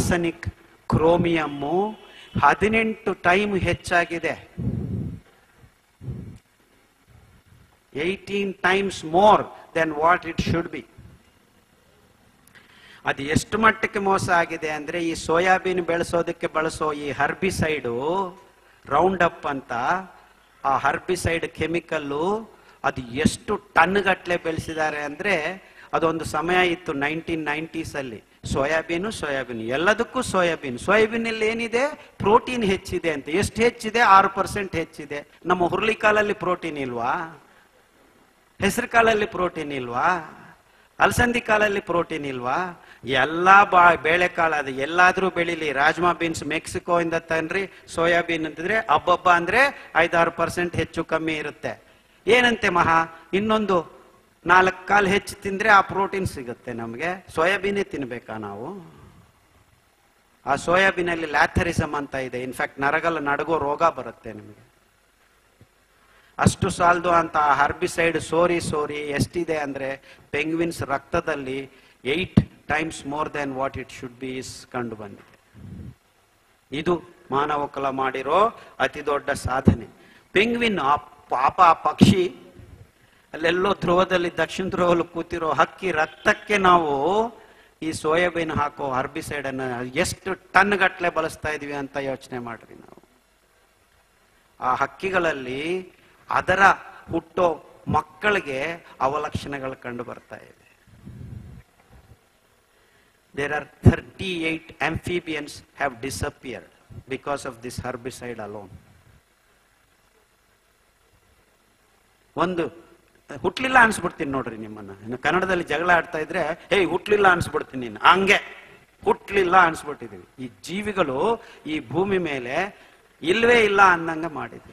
Arsenic chromium ಹದಿನೆಂಟು time ಹೆಚ್ಚಾಗಿದೆ eighteen times more than what it should be ಅದು ಎಷ್ಟು ಮಟ್ಟಕ್ಕೆ ಮೋಸ ಆಗಿದೆ ಅಂದ್ರೆ ಈ ಸೋಯಾಬೀನ್ ಬೆಳೆಸೋದಕ್ಕೆ ಬಳಸೋ ಈ ಹರ್ಬಿಸೈಡು ರೌಂಡ್ ಅಪ್ ಅಂತ ಆ ಹರ್ಬಿಸೈಡ್ ಕೆಮಿಕಲ್ಲು ಅದು ಎಷ್ಟು ಟನ್ ಗಟ್ಲೆ ಬೆಳೆಸಿದ್ದಾರೆ ಅಂದ್ರೆ ಅದೊಂದು ಸಮಯ ಇತ್ತು ನೈನ್ಟೀನ್ ನೈಂಟೀಸ್ ಅಲ್ಲಿ ಸೋಯಾಬೀನು ಸೋಯಾಬೀನ್ ಎಲ್ಲದಕ್ಕೂ ಸೋಯಾಬೀನ್ ಸೋಯಾಬೀನ್ ಅಲ್ಲಿ ಏನಿದೆ ಪ್ರೋಟೀನ್ ಹೆಚ್ಚಿದೆ ಅಂತ ಎಷ್ಟು ಹೆಚ್ಚಿದೆ ಆರು ಪರ್ಸೆಂಟ್ ಹೆಚ್ಚಿದೆ ನಮ್ಮ ಹುರುಳಿಕಾಲಲ್ಲಿ ಪ್ರೋಟೀನ್ ಇಲ್ವಾ ಹೆಸರು ಕಾಲಲ್ಲಿ ಪ್ರೋಟೀನ್ ಇಲ್ವಾ ಅಲಸಂದಿ ಕಾಲಲ್ಲಿ ಪ್ರೋಟೀನ್ ಇಲ್ವಾ ಎಲ್ಲಾ ಬಾ ಬೇಳೆಕಾಳು ಅದು ಎಲ್ಲಾದ್ರೂ ಬೆಳಿಲಿ ರಾಜ್ಮಾ ಬೀನ್ಸ್ ಮೆಕ್ಸಿಕೋ ಇಂದ ತನ್ರಿ ಸೋಯಾಬೀನ್ ಅಂತಂದ್ರೆ ಹಬ್ಬಬ್ಬ ಅಂದ್ರೆ ಐದಾರು ಪರ್ಸೆಂಟ್ ಹೆಚ್ಚು ಕಮ್ಮಿ ಇರುತ್ತೆ ಏನಂತೆ ಮಹಾ ಇನ್ನೊಂದು ನಾಲ್ಕು ಕಾಲು ಹೆಚ್ಚು ತಿಂದ್ರೆ ಆ ಪ್ರೋಟೀನ್ ಸಿಗುತ್ತೆ ನಮಗೆ ಸೋಯಾಬೀನೇ ತಿನ್ಬೇಕಾ ನಾವು ಆ ಸೋಯಾಬೀನಲ್ಲಿ ಲ್ಯಾಥರಿಸಮ್ ಅಂತ ಇದೆ ಇನ್ಫ್ಯಾಕ್ಟ್ ನರಗಲ್ಲ ನಡಗೋ ರೋಗ ಬರುತ್ತೆ ನಿಮಗೆ ಅಷ್ಟು ಸಾಲದು ಅಂತ ಹರ್ಬಿಸೈಡ್ ಸೋರಿ ಸೋರಿ ಎಷ್ಟಿದೆ ಅಂದ್ರೆ ಪೆಂಗ್ವಿನ್ಸ್ ರಕ್ತದಲ್ಲಿ eight times more than what it should be is ಕಂಡು ಬಂದಿದೆ ಇದು ಮಾನವ ಕುಲ ಮಾಡಿರೋ ಅತಿ ದೊಡ್ಡ ಸಾಧನೆ ಪೆಂಗ್ವಿನ್ ಆ ಪಾಪ ಆ ಪಕ್ಷಿ ಅಲ್ಲೆಲ್ಲೋ ಧ್ರುವದಲ್ಲಿ ದಕ್ಷಿಣ ಧ್ರುವದಲ್ಲಿ ಕೂತಿರೋ ಹಕ್ಕಿ ರಕ್ತಕ್ಕೆ ನಾವು ಈ ಸೋಯಾಬೀನ್ ಹಾಕೋ ಹರ್ಬಿಸೈಡ್ ಅನ್ನ ಎಷ್ಟು ಟನ್ ಗಟ್ಲೆ ಬಳಸ್ತಾ ಇದೀವಿ ಅಂತ ಯೋಚನೆ ಮಾಡ್ರಿ ನಾವು ಆ ಹಕ್ಕಿಗಳಲ್ಲಿ ಅದರ ಹುಟ್ಟೋ ಮಕ್ಕಳಿಗೆ ಅವಲಕ್ಷಣಗಳು ಕಂಡು ಬರ್ತಾ ಇದೆ there are thirty eight amphibians have disappeared because of this herbicide alone ಒಂದು ಹುಟ್ಲಿಲ್ಲ ಅನ್ಸ್ಬಿಡ್ತೀನಿ ನೋಡ್ರಿ ನಿಮ್ಮನ್ನ ಇನ್ನು ಕನ್ನಡದಲ್ಲಿ ಜಗಳ ಆಡ್ತಾ ಇದ್ರೆ ಹೇ ಹುಟ್ಲಿಲ್ಲ ಅನ್ಸ್ಬಿಡ್ತೀನಿ ನೀನು ಹಂಗೆ ಹುಟ್ಲಿಲ್ಲ ಅನ್ಸ್ಬಿಟ್ಟಿದೀವಿ ಈ ಜೀವಿಗಳು ಈ ಭೂಮಿ ಮೇಲೆ ಇಲ್ವೇ ಇಲ್ಲ ಅನ್ನಂಗ ಮಾಡಿದ್ವಿ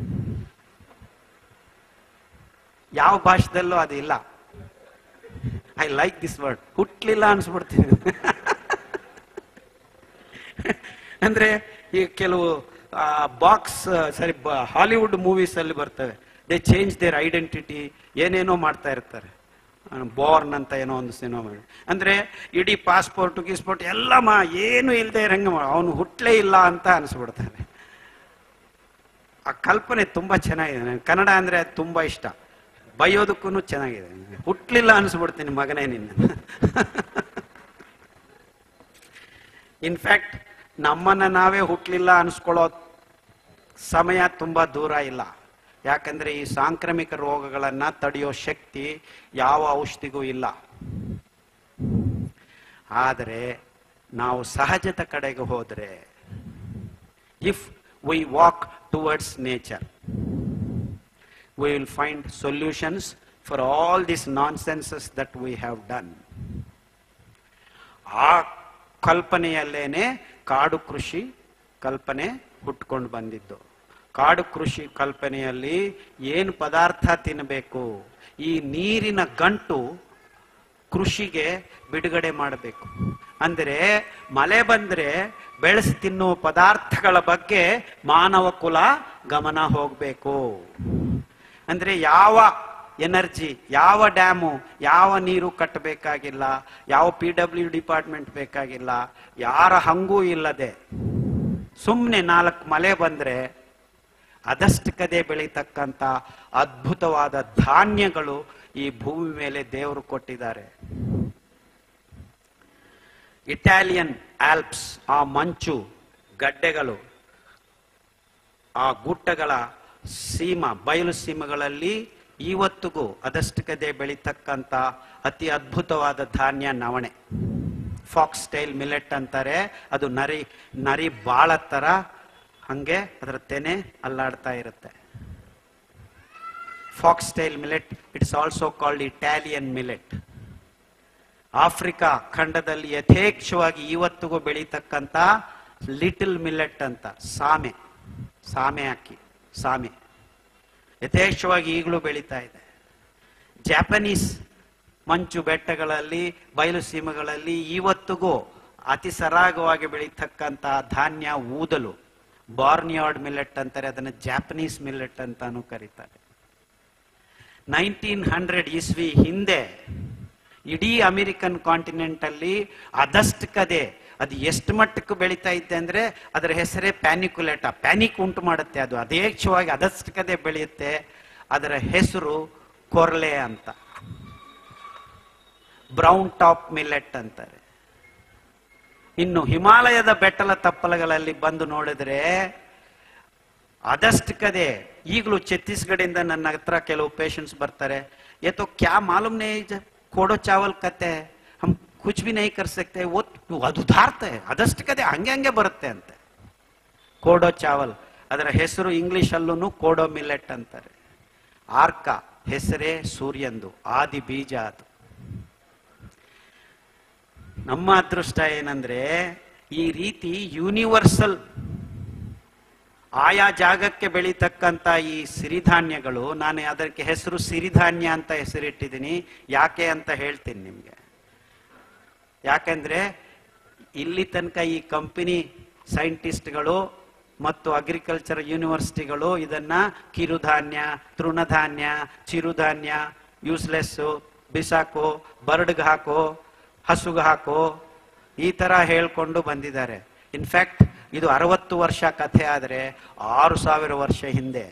ಯಾವ ಭಾಷೆದಲ್ಲೂ ಅದು ಇಲ್ಲ ಐ ಲೈಕ್ ದಿಸ್ ವರ್ಡ್ ಹುಟ್ಲಿಲ್ಲ ಅನ್ಸ್ಬಿಡ್ತೀನಿ ಅಂದ್ರೆ ಈ ಕೆಲವು ಬಾಕ್ಸ್ ಸರಿ ಹಾಲಿವುಡ್ ಮೂವೀಸ್ ಅಲ್ಲಿ ಬರ್ತವೆ ದೇ ಚೇಂಜ್ ದೇರ್ ಐಡೆಂಟಿಟಿ ಏನೇನೋ ಮಾಡ್ತಾ ಇರ್ತಾರೆ ಬಾರ್ನ್ ಅಂತ ಏನೋ ಒಂದು ಸಿನಿಮಾ ಮಾಡಿ ಅಂದ್ರೆ ಇಡೀ ಪಾಸ್ಪೋರ್ಟ್ ಗೀಸ್ಪೋರ್ಟ್ ಎಲ್ಲ ಮಾ ಏನು ಇಲ್ಲದೆ ಇರಂಗ ಅವನು ಹುಟ್ಲೇ ಇಲ್ಲ ಅಂತ ಅನ್ಸ್ಬಿಡ್ತಾನೆ ಆ ಕಲ್ಪನೆ ತುಂಬಾ ಚೆನ್ನಾಗಿದೆ ನನಗೆ ಕನ್ನಡ ಅಂದ್ರೆ ಅದು ತುಂಬಾ ಇಷ್ಟ ಬೈಯೋದಕ್ಕೂ ಚೆನ್ನಾಗಿದೆ ಹುಟ್ಲಿಲ್ಲ ಅನ್ಸ್ಬಿಡ್ತೀನಿ ಮಗನೇ ನಿನ್ನ ಇನ್ಫ್ಯಾಕ್ಟ್ ನಮ್ಮನ್ನ ನಾವೇ ಹುಟ್ಲಿಲ್ಲ ಅನ್ಸ್ಕೊಳ್ಳೋ ಸಮಯ ತುಂಬಾ ದೂರ ಇಲ್ಲ ಯಾಕಂದ್ರೆ ಈ ಸಾಂಕ್ರಾಮಿಕ ರೋಗಗಳನ್ನ ತಡೆಯೋ ಶಕ್ತಿ ಯಾವ ಔಷಧಿಗೂ ಇಲ್ಲ ಆದರೆ ನಾವು ಸಹಜದ ಕಡೆಗೆ ಹೋದ್ರೆ if we walk towards nature we will find solutions for all these nonsenses that we have done. ಆ ಕಲ್ಪನೆಯಲ್ಲೇನೆ ಕಾಡು ಕೃಷಿ ಕಲ್ಪನೆ ಹುಟ್ಕೊಂಡು ಬಂದಿದ್ದು ಕಾಡು ಕೃಷಿ ಕಲ್ಪನೆಯಲ್ಲಿ ಏನು ಪದಾರ್ಥ ತಿನ್ನಬೇಕು ಈ ನೀರಿನ ಗಂಟು ಕೃಷಿಗೆ ಬಿಡುಗಡೆ ಮಾಡಬೇಕು ಅಂದರೆ ಮಳೆ ಬಂದ್ರೆ ಬೆಳೆಸಿ ತಿನ್ನುವ ಪದಾರ್ಥಗಳ ಬಗ್ಗೆ ಮಾನವ ಕುಲ ಗಮನ ಹೋಗಬೇಕು ಅಂದ್ರೆ ಯಾವ ಎನರ್ಜಿ ಯಾವ ಡ್ಯಾಮು ಯಾವ ನೀರು ಕಟ್ಟಬೇಕಾಗಿಲ್ಲ ಯಾವ ಪಿ ಡಬ್ಲ್ಯೂ ಡಿಪಾರ್ಟ್ಮೆಂಟ್ ಬೇಕಾಗಿಲ್ಲ ಯಾರ ಹಂಗೂ ಇಲ್ಲದೆ ಸುಮ್ಮನೆ ನಾಲ್ಕು ಮಳೆ ಬಂದ್ರೆ ಅದಷ್ಟಕ್ಕದೇ ಬೆಳೀತಕ್ಕಂಥ ಅದ್ಭುತವಾದ ಧಾನ್ಯಗಳು ಈ ಭೂಮಿ ಮೇಲೆ ದೇವರು ಕೊಟ್ಟಿದ್ದಾರೆ ಇಟಾಲಿಯನ್ ಆಲ್ಪ್ಸ್ ಆ ಮಂಚು ಗಡ್ಡೆಗಳು ಆ ಗುಡ್ಡಗಳ ಸೀಮ ಬಯಲು ಸೀಮೆಗಳಲ್ಲಿ ಇವತ್ತಿಗೂ ಅದಷ್ಟಕ್ಕದೇ ಬೆಳೀತಕ್ಕಂಥ ಅತಿ ಅದ್ಭುತವಾದ ಧಾನ್ಯ ನವಣೆ ಫಾಕ್ಸ್ ಸ್ಟೈಲ್ ಮಿಲೆಟ್ ಅಂತಾರೆ ಅದು ನರಿ ನರಿ ಬಾಳ ತರ ಹಂಗೆ ಅದರ ತೆನೆ ಅಲ್ಲಾಡ್ತಾ ಇರುತ್ತೆ foxtail millet it's also called Italian millet Africa ಖಂಡದಲ್ಲಿ ಯಥೇಚ್ಛವಾಗಿ ಇವತ್ತಿಗೂ ಬೆಳೀತಕ್ಕಂಥ ಲಿಟಲ್ ಮಿಲೆಟ್ ಅಂತ ಸಾಮೆ ಸಾಮೆ ಅಕ್ಕಿ ಸಾಮೆ ಯಥೇಚ್ಛವಾಗಿ ಈಗಲೂ ಬೆಳೀತಾ ಇದೆ ಜಾಪನೀಸ್ ಮಂಚು ಬೆಟ್ಟಗಳಲ್ಲಿ ಬಯಲು ಸೀಮೆಗಳಲ್ಲಿ ಇವತ್ತಿಗೂ ಅತಿ ಸರಾಗವಾಗಿ ಬೆಳೀತಕ್ಕಂಥ ಧಾನ್ಯ ಊದಲು ಬಾರ್ನಿಯಾರ್ಡ್ ಮಿಲೆಟ್ ಅಂತಾರೆ ಅದನ್ನು ಜಾಪನೀಸ್ ಮಿಲೆಟ್ ಅಂತಾನು ಕರೀತಾರೆ ನೈನ್ಟೀನ್ ಹಂಡ್ರೆಡ್ ಇಸ್ವಿ ಹಿಂದೆ ಇಡೀ ಅಮೆರಿಕನ್ ಕಾಂಟಿನೆಂಟ್ ಅಲ್ಲಿ ಅದಷ್ಟಕ್ಕದೆ ಅದು ಎಷ್ಟು ಮಟ್ಟಕ್ಕೆ ಬೆಳೀತಾ ಇತ್ತೆ ಅಂದ್ರೆ ಅದರ ಹೆಸರೇ ಪ್ಯಾನಿಕ್ಯುಲೇಟ ಪ್ಯಾನಿಕ್ ಉಂಟು ಮಾಡುತ್ತೆ ಅದು ಅದೇಚ್ಛವಾಗಿ ಅದಷ್ಟಕ್ಕದೇ ಬೆಳೆಯುತ್ತೆ ಅದರ ಹೆಸರು ಕೊರ್ಲೆ ಅಂತ ಬ್ರೌನ್ ಟಾಪ್ ಮಿಲೆಟ್ ಅಂತಾರೆ ಇನ್ನು ಹಿಮಾಲಯದ ಬೆಟ್ಟಲ ತಪ್ಪಲಗಳಲ್ಲಿ ಬಂದು ನೋಡಿದ್ರೆ ಅದಷ್ಟಕ್ಕದೆ ಈಗಲೂ ಛತ್ತೀಸ್ಗಢದಿಂದ ನನ್ನ ಹತ್ರ ಕೆಲವು ಪೇಷಂಟ್ಸ್ ಬರ್ತಾರೆ ये तो क्या मालूम नहीं ज- कोडो चावल कहते हैं हम कुछ भी नहीं कर सकते वो ಅದು ಧಾರ್ತ ಅದಷ್ಟಕ್ಕದೆ ಹಂಗೆ ಹಂಗೆ ಬರುತ್ತೆ ಅಂತೆ ಕೋಡೋ ಚಾವಲ್ ಅದರ ಹೆಸರು ಇಂಗ್ಲಿಷ್ ಅಲ್ಲೂ ಕೋಡೋ ಮಿಲೆಟ್ ಅಂತಾರೆ ಆರ್ಕ ಹೆಸರೇ ಸೂರ್ಯಂದು ಆದಿ ಬೀಜ ಅದು ನಮ್ಮ ಅದೃಷ್ಟ ಏನಂದ್ರೆ ಈ ರೀತಿ ಯೂನಿವರ್ಸಲ್ ಆಯಾ ಜಾಗಕ್ಕೆ ಬೆಳೀತಕ್ಕಂತ ಈ ಸಿರಿಧಾನ್ಯಗಳು ನಾನು ಅದಕ್ಕೆ ಹೆಸರು ಸಿರಿಧಾನ್ಯ ಅಂತ ಹೆಸರಿಟ್ಟಿದ್ದೀನಿ ಯಾಕೆ ಅಂತ ಹೇಳ್ತೀನಿ ನಿಮ್ಗೆ ಯಾಕೆಂದ್ರೆ ಇಲ್ಲಿ ತನಕ ಈ ಕಂಪನಿ ಸೈಂಟಿಸ್ಟ್ಗಳು ಮತ್ತು ಅಗ್ರಿಕಲ್ಚರ್ ಯೂನಿವರ್ಸಿಟಿಗಳು ಇದನ್ನ ಕಿರುಧಾನ್ಯ ತೃಣಧಾನ್ಯ ಚಿರುಧಾನ್ಯ ಯೂಸ್ಲೆಸ್ಸು ಬಿಸಾಕು ಬರ್ಡ್ಗೆ ಹಾಕೋ ಹಸುಗೆ ಹಾಕೋ ಈ ತರ ಹೇಳ್ಕೊಂಡು ಬಂದಿದ್ದಾರೆ ಇನ್ಫ್ಯಾಕ್ಟ್ ಇದು ಅರವತ್ತು ವರ್ಷ ಕಥೆ ಆದರೆ ಆರು ಸಾವಿರ ವರ್ಷ ಹಿಂದೆ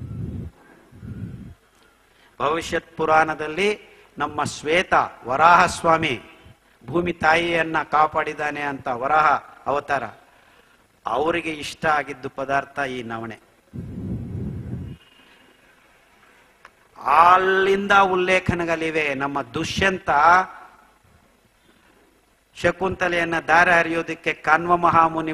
ಭವಿಷ್ಯತ್ ಪುರಾಣದಲ್ಲಿ ನಮ್ಮ ಶ್ವೇತ ವರಾಹ ಸ್ವಾಮಿ ಭೂಮಿ ತಾಯಿಯನ್ನ ಕಾಪಾಡಿದಾನೆ ಅಂತ ವರಾಹ ಅವತಾರ ಅವರಿಗೆ ಇಷ್ಟ ಆಗಿದ್ದು ಪದಾರ್ಥ ಈ ನವಣೆ ಅಲ್ಲಿಂದ ಉಲ್ಲೇಖನಗಳಿವೆ ನಮ್ಮ ದುಷ್ಯಂತ ಶಕುಂತಲೆಯನ್ನ ದಾರ ಹರಿಯೋದಕ್ಕೆ ಕಾನ್ವ ಮಹಾಮುನಿ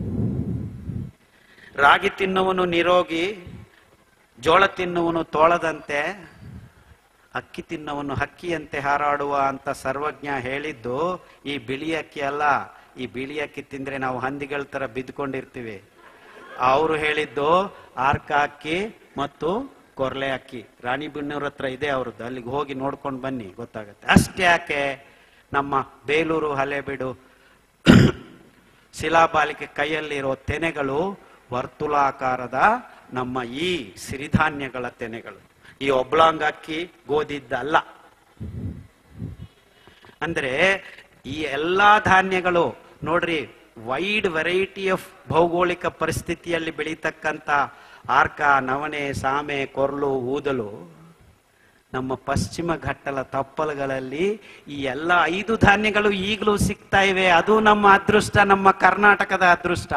ರಾಗಿ ತಿನ್ನುವನು ನಿರೋಗಿ ಜೋಳ ತಿನ್ನುವನು ತೋಳದಂತೆ ಅಕ್ಕಿ ತಿನ್ನವನು ಹಕ್ಕಿಯಂತೆ ಹಾರಾಡುವ ಅಂತ ಸರ್ವಜ್ಞ ಹೇಳಿದ್ದು ಈ ಬಿಳಿ ಅಕ್ಕಿ ಅಲ್ಲ ಈ ಬಿಳಿ ಅಕ್ಕಿ ತಿಂದ್ರೆ ನಾವು ಹಂದಿಗಳ ತರ ಬಿದ್ಕೊಂಡಿರ್ತೀವಿ ಅವರು ಹೇಳಿದ್ದು ಆರ್ಕ ಅಕ್ಕಿ ಮತ್ತು ಕೊರ್ಲೆ ಅಕ್ಕಿ ರಾಣಿಬೆನ್ನೂರ್ ಹತ್ರ ಇದೆ ಅವ್ರದ್ದು ಅಲ್ಲಿಗೆ ಹೋಗಿ ನೋಡ್ಕೊಂಡು ಬನ್ನಿ ಗೊತ್ತಾಗುತ್ತೆ ಅಷ್ಟೇ ಯಾಕೆ ನಮ್ಮ ಬೇಲೂರು ಹಳೆಬೀಡು ಶಿಲಾಬಾಲಿಕೆ ಕೈಯಲ್ಲಿರೋ ತೆನೆಗಳು ವರ್ತುಲಾಕಾರದ ನಮ್ಮ ಈ ಸಿರಿಧಾನ್ಯಗಳ ತೆನೆಗಳು ಈ ಒಬ್ಲಾಂಗ್ ಅಕ್ಕಿ ಗೋಧಿದ್ದಲ್ಲ ಅಂದ್ರೆ ಈ ಎಲ್ಲಾ ಧಾನ್ಯಗಳು ನೋಡ್ರಿ ವೈಡ್ ವೆರೈಟಿ ಆಫ್ ಭೌಗೋಳಿಕ ಪರಿಸ್ಥಿತಿಯಲ್ಲಿ ಬೆಳೀತಕ್ಕಂತ ಆರ್ಕ ನವಣೆ ಸಾಮೆ ಕೊರ್ಲು ಊದಲು ನಮ್ಮ ಪಶ್ಚಿಮ ಘಟ್ಟಲ ತಪ್ಪಲುಗಳಲ್ಲಿ ಈ ಎಲ್ಲ ಐದು ಧಾನ್ಯಗಳು ಈಗಲೂ ಸಿಗ್ತಾ ಇವೆ ಅದು ನಮ್ಮ ಅದೃಷ್ಟ ನಮ್ಮ ಕರ್ನಾಟಕದ ಅದೃಷ್ಟ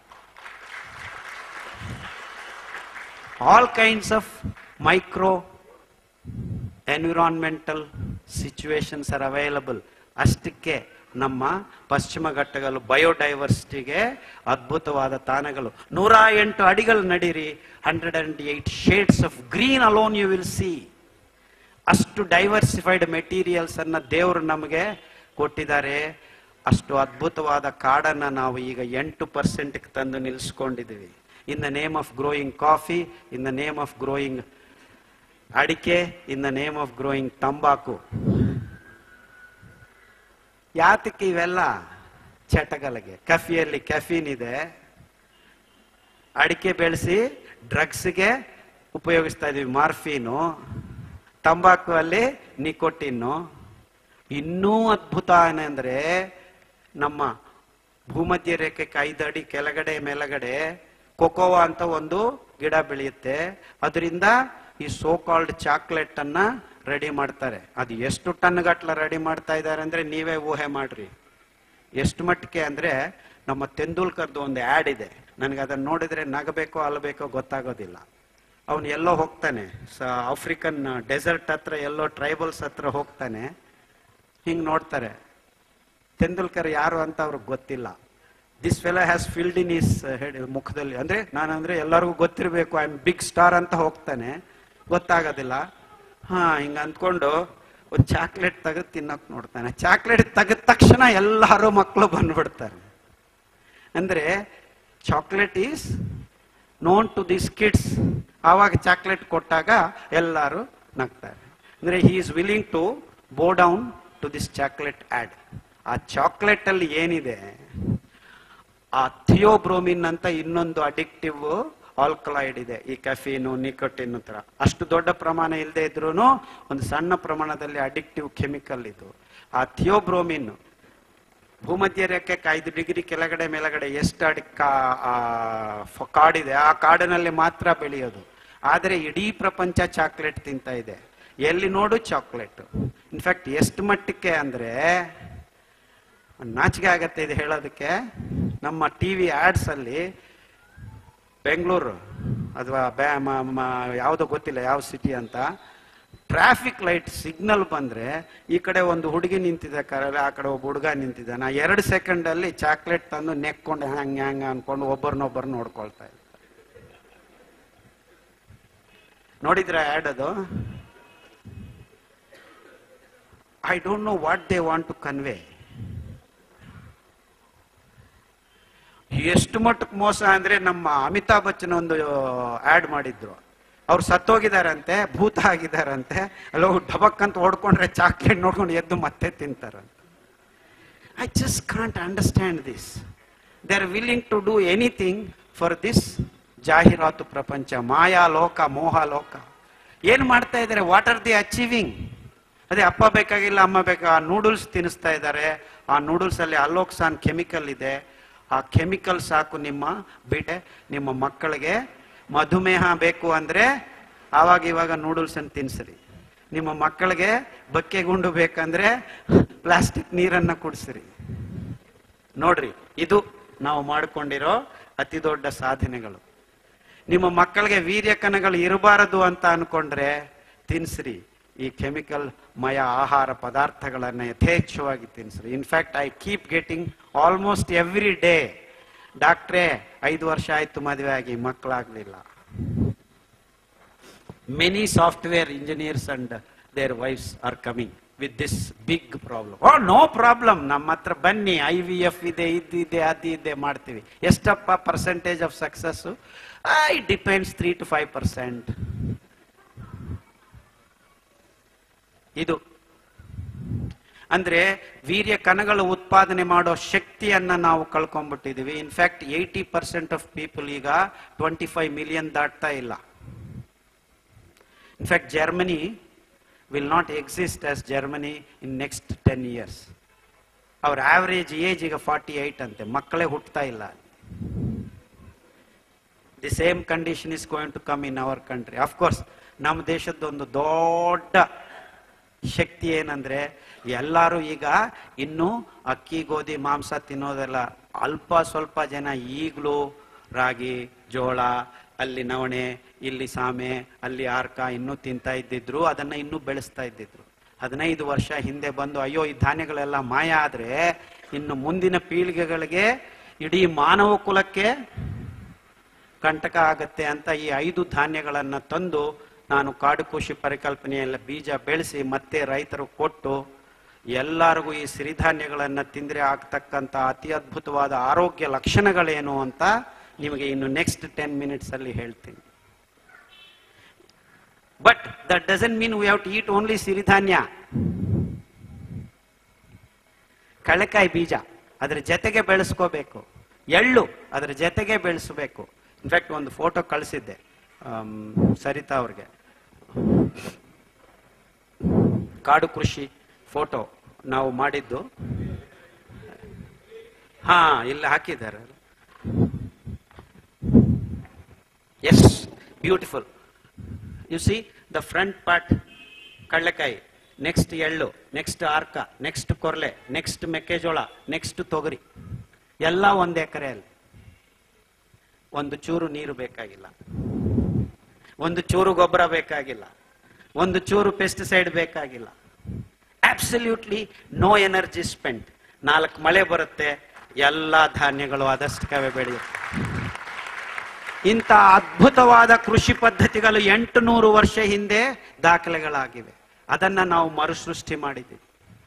all kinds of micro environmental situations are available ಅಷ್ಟಕ್ಕೆ ನಮ್ಮ ಪಶ್ಚಿಮ ಘಟ್ಟಗಳು ಬಯೋಡೈವರ್ಸಿಟಿಗೆ ಅದ್ಭುತವಾದ ತಾಣಗಳು ನೂರ ಎಂಟು ಅಡಿಗಳು ನಡೀರಿ hundred and eight shades of green alone you will see ಅಷ್ಟು ಡೈವರ್ಸಿಫೈಡ್ ಮೆಟೀರಿಯಲ್ಸ್ ಅನ್ನ ದೇವರು ನಮಗೆ ಕೊಟ್ಟಿದ್ದಾರೆ ಅಷ್ಟು ಅದ್ಭುತವಾದ ಕಾಡನ್ನ ನಾವು ಈಗ ಎಂಟು ಪರ್ಸೆಂಟ್ ತಂದು ನಿಲ್ಲಿಸ್ಕೊಂಡಿದ್ದೀವಿ in the name of growing coffee in the name of growing ಅಡಿಕೆ in the name of growing ತಂಬಾಕು ಯಾತಕ್ಕೆ ಇವೆಲ್ಲ ಚಟಗಳಿಗೆ ಕಫಿಯಲ್ಲಿ ಕೆಫಿನ್ ಇದೆ ಅಡಿಕೆ ಬೆಳೆಸಿ ಡ್ರಗ್ಸ್ಗೆ ಉಪಯೋಗಿಸ್ತಾ ಇದೀವಿ ಮಾರ್ಫಿನು ತಂಬಾಕು ಅಲ್ಲಿ ನಿಕೋಟಿನ್ನು ಇನ್ನೂ ಅದ್ಭುತ ಏನಂದ್ರೆ ನಮ್ಮ ಭೂಮಧ್ಯ ರೇಖೆಗೆ ಐದು ಅಡಿ ಕೆಳಗಡೆ ಮೇಲಗಡೆ ಕೊಕೋವಾ ಅಂತ ಒಂದು ಗಿಡ ಬೆಳೆಯುತ್ತೆ ಅದರಿಂದ ಈ ಸೋ ಕಾಲ್ಡ್ ಚಾಕ್ಲೇಟ್ ಅನ್ನ ರೆಡಿ ಮಾಡ್ತಾರೆ ಅದು ಎಷ್ಟು ಟನ್ ಗಟ್ಲ ರೆಡಿ ಮಾಡ್ತಾ ಇದ್ದಾರೆ ಅಂದ್ರೆ ನೀವೇ ಊಹೆ ಮಾಡ್ರಿ ಎಷ್ಟು ಮಟ್ಟಿಗೆ ಅಂದ್ರೆ ನಮ್ಮ ತೆಂಡೂಲ್ಕರ್ದು ಒಂದು ಆ್ಯಡ್ ಇದೆ ನನಗೆ ಅದನ್ನ ನೋಡಿದ್ರೆ ನಗಬೇಕೋ ಅಲ್ಲಬೇಕೋ ಗೊತ್ತಾಗೋದಿಲ್ಲ ಅವನು ಎಲ್ಲೋ ಹೋಗ್ತಾನೆ ಸ ಆಫ್ರಿಕನ್ ಡೆಸರ್ಟ್ ಹತ್ರ ಎಲ್ಲೋ ಟ್ರೈಬಲ್ಸ್ ಹತ್ರ ಹೋಗ್ತಾನೆ ಹಿಂಗ್ ನೋಡ್ತಾರೆ ತೆಂಡೂಲ್ಕರ್ ಯಾರು ಅಂತ ಅವ್ರಿಗೆ ಗೊತ್ತಿಲ್ಲ this fella has filled in his ಮುಖದಲ್ಲಿ ಅಂದ್ರೆ ನಾನಂದ್ರೆ ಎಲ್ಲರಿಗೂ ಗೊತ್ತಿರಬೇಕು ಐ ಆಮ್ ಬಿಗ್ ಸ್ಟಾರ್ ಅಂತ ಹೋಗ್ತಾನೆ ಗೊತ್ತಾಗೋದಿಲ್ಲ ಹಾ ಹಿಂಗ ಅಂದ್ಕೊಂಡು ಒಂದು ಚಾಕ್ಲೇಟ್ ತೆಗೆದು ತಿನ್ನಕ್ ನೋಡ್ತಾನೆ ಚಾಕ್ಲೇಟ್ ತೆಗೆದ ತಕ್ಷಣ ಎಲ್ಲರೂ ಮಕ್ಕಳು ಬಂದ್ಬಿಡ್ತಾರೆ ಅಂದ್ರೆ chocolate is known to this kids ಆವಾಗ ಚಾಕ್ಲೇಟ್ ಕೊಟ್ಟಾಗ ಎಲ್ಲರೂ ನಗ್ತಾರೆ ಅಂದ್ರೆ he is willing to bow down to this chocolate ಆಡ್ ಆ ಚಾಕ್ಲೇಟ್ ಅಲ್ಲಿ ಏನಿದೆ ಆ ಥಿಯೋಬ್ರೋಮಿನ್ ಅಂತ ಇನ್ನೊಂದು ಅಡಿಕ್ಟಿವ್ ಆಲ್ಕಲಾಯ್ಡ್ ಇದೆ ಈ ಕೆಫೀನು ನಿಕೋಟಿನ್ ತರ ಅಷ್ಟು ದೊಡ್ಡ ಪ್ರಮಾಣ ಇಲ್ಲದೆ ಇದ್ರೂ ಒಂದು ಸಣ್ಣ ಪ್ರಮಾಣದಲ್ಲಿ ಅಡಿಕ್ಟಿವ್ ಕೆಮಿಕಲ್ ಇದು ಆ ಥಿಯೋಬ್ರೋಮಿನ್ ಭೂಮಧ್ಯ ರೇಖೆಗೆ ಐದು ಡಿಗ್ರಿ ಕೆಳಗಡೆ ಮೇಲಗಡೆ ಎಷ್ಟು ಅಡಿ ಕಾ- ಆ, ಫ- ಕಾಡಿದೆ ಆ ಕಾಡಿನಲ್ಲಿ ಮಾತ್ರ ಬೆಳೆಯೋದು ಆದರೆ ಇಡೀ ಪ್ರಪಂಚ ಚಾಕ್ಲೇಟ್ ತಿಂತ ಇದೆ ಎಲ್ಲಿ ನೋಡು ಚಾಕ್ಲೇಟ್ ಇನ್ಫ್ಯಾಕ್ಟ್ ಎಷ್ಟು ಮಟ್ಟಕ್ಕೆ ಅಂದ್ರೆ ನಾಚಿಕೆ ಆಗತ್ತೆ ಇದು ಹೇಳೋದಕ್ಕೆ ನಮ್ಮ ಟಿವಿ ಆಡ್ಸ್ ಅಲ್ಲಿ ಬೆಂಗಳೂರು ಅಥವಾ ಬ್ಯಾ- ಮ- ಮ- ಯಾವುದೋ ಗೊತ್ತಿಲ್ಲ ಯಾವ ಸಿಟಿ ಅಂತ ಟ್ರಾಫಿಕ್ ಲೈಟ್ ಸಿಗ್ನಲ್ ಬಂದ್ರೆ ಈ ಕಡೆ ಒಂದು ಹುಡುಗಿ ನಿಂತಿದೆ ಕರಲ್ಲಿ ಆ ಕಡೆ ಒಬ್ಬ ಹುಡುಗ ನಿಂತಿದ್ದಾನೆ ಆ ಎರಡು ಸೆಕೆಂಡ್ ಅಲ್ಲಿ ಚಾಕ್ಲೇಟ್ ತಂದು ನೆಕ್ಕೊಂಡು ಹ್ಯಾಂಗ್ ಹ್ಯಾಂಗ್ ಅನ್ಕೊಂಡು ಒಬ್ಬರನ್ನೊಬ್ಬರು ನೋಡ್ಕೊಳ್ತಾ ಇದ್ದಾರೆ ನೋಡಿದ್ರ ಆಡ್ ಅದು I don't know what they want to convey ಎಷ್ಟು ಮಟ್ಟಕ್ಕೆ ಮೋಸ ಅಂದ್ರೆ ನಮ್ಮ ಅಮಿತಾಬ್ ಬಚ್ಚನ್ ಒಂದು ಆಡ್ ಮಾಡಿದ್ರು ಅವ್ರು ಸತ್ತೋಗಿದಾರಂತೆ ಭೂತ ಆಗಿದಾರಂತೆ ಅಲ್ಲೋ ಢಬಕ್ ಅಂತ ಓಡ್ಕೊಂಡ್ರೆ ಚಾಕ್ಲೇಟ್ ನೋಡ್ಕೊಂಡು ಎದ್ದು ಮತ್ತೆ ತಿಂತಾರಂತೆ I just can't understand this they are willing to do anything for this ಜಾಹೀರಾತು ಪ್ರಪಂಚ ಮಾಯಾ ಲೋಕ ಮೋಹ ಲೋಕ ಏನ್ ಮಾಡ್ತಾ ಇದ್ದಾರೆ ವಾಟ್ ಆರ್ ದಿ ಅಚೀವಿಂಗ್ ಅದೇ ಅಪ್ಪ ಬೇಕಾಗಿಲ್ಲ ಅಮ್ಮ ಬೇಕಾ ನೂಡಲ್ಸ್ ತಿನ್ನಿಸ್ತಾ ಇದ್ದಾರೆ ಆ ನೂಡಲ್ಸ್ ಅಲ್ಲಿ ಅಲೋಕ್ಸಾನ್ ಕೆಮಿಕಲ್ ಇದೆ ಆ ಕೆಮಿಕಲ್ ಸಾಕು ನಿಮ್ಮ ಬಿಡೆ ನಿಮ್ಮ ಮಕ್ಕಳಿಗೆ ಮಧುಮೇಹ ಬೇಕು ಅಂದ್ರೆ ಆವಾಗ ಇವಾಗ ನೂಡಲ್ಸ್ ಅನ್ನು ತಿನ್ಸ್ರಿ ನಿಮ್ಮ ಮಕ್ಕಳಿಗೆ ಬಕ್ಕೆ ಗುಂಡು ಬೇಕಂದ್ರೆ ಪ್ಲಾಸ್ಟಿಕ್ ನೀರನ್ನ ಕುಡಿಸ್ರಿ ನೋಡ್ರಿ ಇದು ನಾವು ಮಾಡಿಕೊಂಡಿರೋ ಅತಿ ದೊಡ್ಡ ಸಾಧನೆಗಳು ನಿಮ್ಮ ಮಕ್ಕಳಿಗೆ ವೀರ್ಯ ಕಣಗಳು ಇರಬಾರದು ಅಂತ ಅನ್ಕೊಂಡ್ರೆ ತಿನ್ಸ್ರಿ ಈ ಕೆಮಿಕಲ್ ಮಯ ಆಹಾರ ಪದಾರ್ಥಗಳನ್ನ ಯಥೇಚ್ಛವಾಗಿ ತಿನ್ಸ್ರಿ in fact I keep getting almost every day ಡಾಕ್ಟ್ರೇ ಐದು ವರ್ಷ ಆಯ್ತು ಮದುವೆ ಆಗಿ ಮಕ್ಕಳಾಗ್ಲಿಲ್ಲ many software engineers and their wives are coming with this big problem oh no problem ನಮ್ಮ ಹತ್ರ ಬನ್ನಿ ಐ ವಿ ಎಫ್ ಇದೆ ಇದು ಇದೆ ಅದು ಇದೆ ಮಾಡ್ತೀವಿ ಎಷ್ಟಪ್ಪ percentage of success I depends three to five percent ಇದು ಅಂದ್ರೆ ವೀರ್ಯ ಕಣಗಳು ಉತ್ಪಾದನೆ ಮಾಡೋ ಶಕ್ತಿಯನ್ನ ನಾವು ಕಳ್ಕೊಂಡ್ಬಿಟ್ಟಿದೀವಿ in fact eighty percent of people ಈಗ ಟ್ವೆಂಟಿ ಫೈವ್ ಮಿಲಿಯನ್ ದಾಟ್ತಾ ಇಲ್ಲ in fact Germany will not exist as Germany in next ten years ಅವ್ರ ಆವರೇಜ್ ಏಜ್ ಈಗ ಫಾರ್ಟಿ ಏಟ್ ಅಂತೆ ಮಕ್ಕಳೇ ಹುಟ್ಟತಾ ಇಲ್ಲ the same condition is going to come in our country course ನಮ್ಮ ದೇಶದ ಒಂದು ದೊಡ್ಡ ಶಕ್ತಿ ಏನಂದ್ರೆ ಎಲ್ಲರೂ ಈಗ ಇನ್ನು ಅಕ್ಕಿ ಗೋಧಿ ಮಾಂಸ ತಿನ್ನೋದೆಲ್ಲ ಅಲ್ಪ ಸ್ವಲ್ಪ ಜನ ಈಗಲೂ ರಾಗಿ ಜೋಳ ಅಲ್ಲಿ ನವಣೆ ಇಲ್ಲಿ ಸಾಮೆ ಅಲ್ಲಿ ಆರ್ಕ ಇನ್ನೂ ತಿಂತಾ ಇದ್ದಿದ್ರು ಅದನ್ನ ಇನ್ನೂ ಬೆಳೆಸ್ತಾ ಇದ್ದಿದ್ರು ಹದಿನೈದು ವರ್ಷ ಹಿಂದೆ ಬಂದು ಅಯ್ಯೋ ಈ ಧಾನ್ಯಗಳೆಲ್ಲ ಮಾಯ ಆದ್ರೆ ಇನ್ನು ಮುಂದಿನ ಪೀಳಿಗೆಗಳಿಗೆ ಇಡೀ ಮಾನವ ಕುಲಕ್ಕೆ ಕಂಟಕ ಆಗತ್ತೆ ಅಂತ ಈ ಐದು ಧಾನ್ಯಗಳನ್ನ ತಂದು ನಾನು ಕಾಡು ಕೃಷಿ ಪರಿಕಲ್ಪನೆಯಲ್ಲ ಬೀಜ ಬೆಳೆಸಿ ಮತ್ತೆ ರೈತರು ಕೊಟ್ಟು ಎಲ್ಲರಿಗೂ ಈ ಸಿರಿಧಾನ್ಯಗಳನ್ನ ತಿಂದ್ರೆ ಆಗ್ತಕ್ಕಂತ ಅತಿ ಅದ್ಭುತವಾದ ಆರೋಗ್ಯ ಲಕ್ಷಣಗಳೇನು ಅಂತ ನಿಮಗೆ ಇನ್ನು ನೆಕ್ಸ್ಟ್ ಟೆನ್ ಮಿನಿಟ್ಸ್ ಅಲ್ಲಿ ಹೇಳ್ತೀನಿ but that doesn't mean we have to eat only ಸಿರಿಧಾನ್ಯ ಕಳೆಕಾಯಿ ಬೀಜ ಅದ್ರ ಜೊತೆಗೆ ಬೆಳೆಸ್ಕೋಬೇಕು ಎಳ್ಳು ಅದ್ರ ಜೊತೆಗೆ ಬೆಳೆಸಬೇಕು ಇನ್ಫ್ಯಾಕ್ಟ್ ಒಂದು ಫೋಟೋ ಕಳಿಸಿದ್ದೆ ಆಮ್, ಸರಿತಾ ಅವ್ರಿಗೆ ಕಾಡು ಕೃಷಿ ಫೋಟೋ ನಾವು ಮಾಡಿದ್ದು ಹಾ ಇಲ್ಲಿ ಹಾಕಿದ್ದಾರೆ yes beautiful you see the front part ಕಡಲೆಕಾಯಿ ನೆಕ್ಸ್ಟ್ ಎಳ್ಳು ನೆಕ್ಸ್ಟ್ ಆರ್ಕ ನೆಕ್ಸ್ಟ್ ಕೊರ್ಲೆ ನೆಕ್ಸ್ಟ್ ಮೆಕ್ಕೆಜೋಳ ನೆಕ್ಸ್ಟ್ ತೊಗರಿ ಎಲ್ಲ ಒಂದು ಎಕರೆಯಲ್ಲಿ ಒಂದು ಚೂರು ನೀರು ಬೇಕಾಗಿಲ್ಲ ಒಂದು ಚೂರು ಗೊಬ್ಬರ ಬೇಕಾಗಿಲ್ಲ ಒಂದು ಚೂರು ಪೆಸ್ಟಿಸೈಡ್ ಬೇಕಾಗಿಲ್ಲ ಅಬ್ಸಲ್ಯೂಟ್ಲಿ ನೋ ಎನರ್ಜಿ ಸ್ಪೆಂಡ್ ನಾಲ್ಕು ಮಳೆ ಬರುತ್ತೆ ಎಲ್ಲ ಧಾನ್ಯಗಳು ಅದಷ್ಟಕ್ಕವೇ ಬೆಳೆಯುತ್ತೆ ಇಂಥ ಅದ್ಭುತವಾದ ಕೃಷಿ ಪದ್ಧತಿಗಳು ಎಂಟು ನೂರು ವರ್ಷ ಹಿಂದೆ ದಾಖಲೆಗಳಾಗಿವೆ ಅದನ್ನ ನಾವು ಮರುಸೃಷ್ಟಿ ಮಾಡಿದ್ದೀವಿ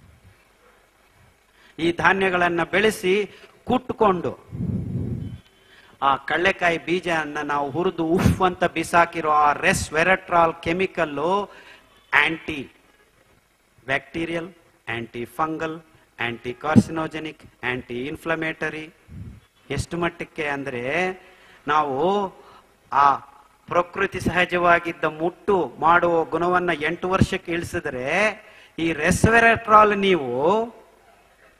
ಈ ಧಾನ್ಯಗಳನ್ನ ಬೆಳೆಸಿ ಕುಟ್ಕೊಂಡು ಆ ಕಳ್ಳೆಕಾಯಿ ಬೀಜವನ್ನ ನಾವು ಹುರಿದು ಉಫ್ ಅಂತ ಬಿಸಾಕಿರೋ ಆ resveratrol chemical anti bacterial anti fungal anti carcinogenic anti inflammatory ಎಷ್ಟು ಮಟ್ಟಕ್ಕೆ ಅಂದ್ರೆ ನಾವು ಆ ಪ್ರಕೃತಿ ಸಹಜವಾಗಿದ್ದ ಮುಟ್ಟು ಮಾಡುವ ಗುಣವನ್ನ ಎಂಟು ವರ್ಷಕ್ಕೆ ಇಳಿಸಿದ್ರೆ ಈ ರೆಸ್ವೆರಟ್ರಾಲ್ ನೀವು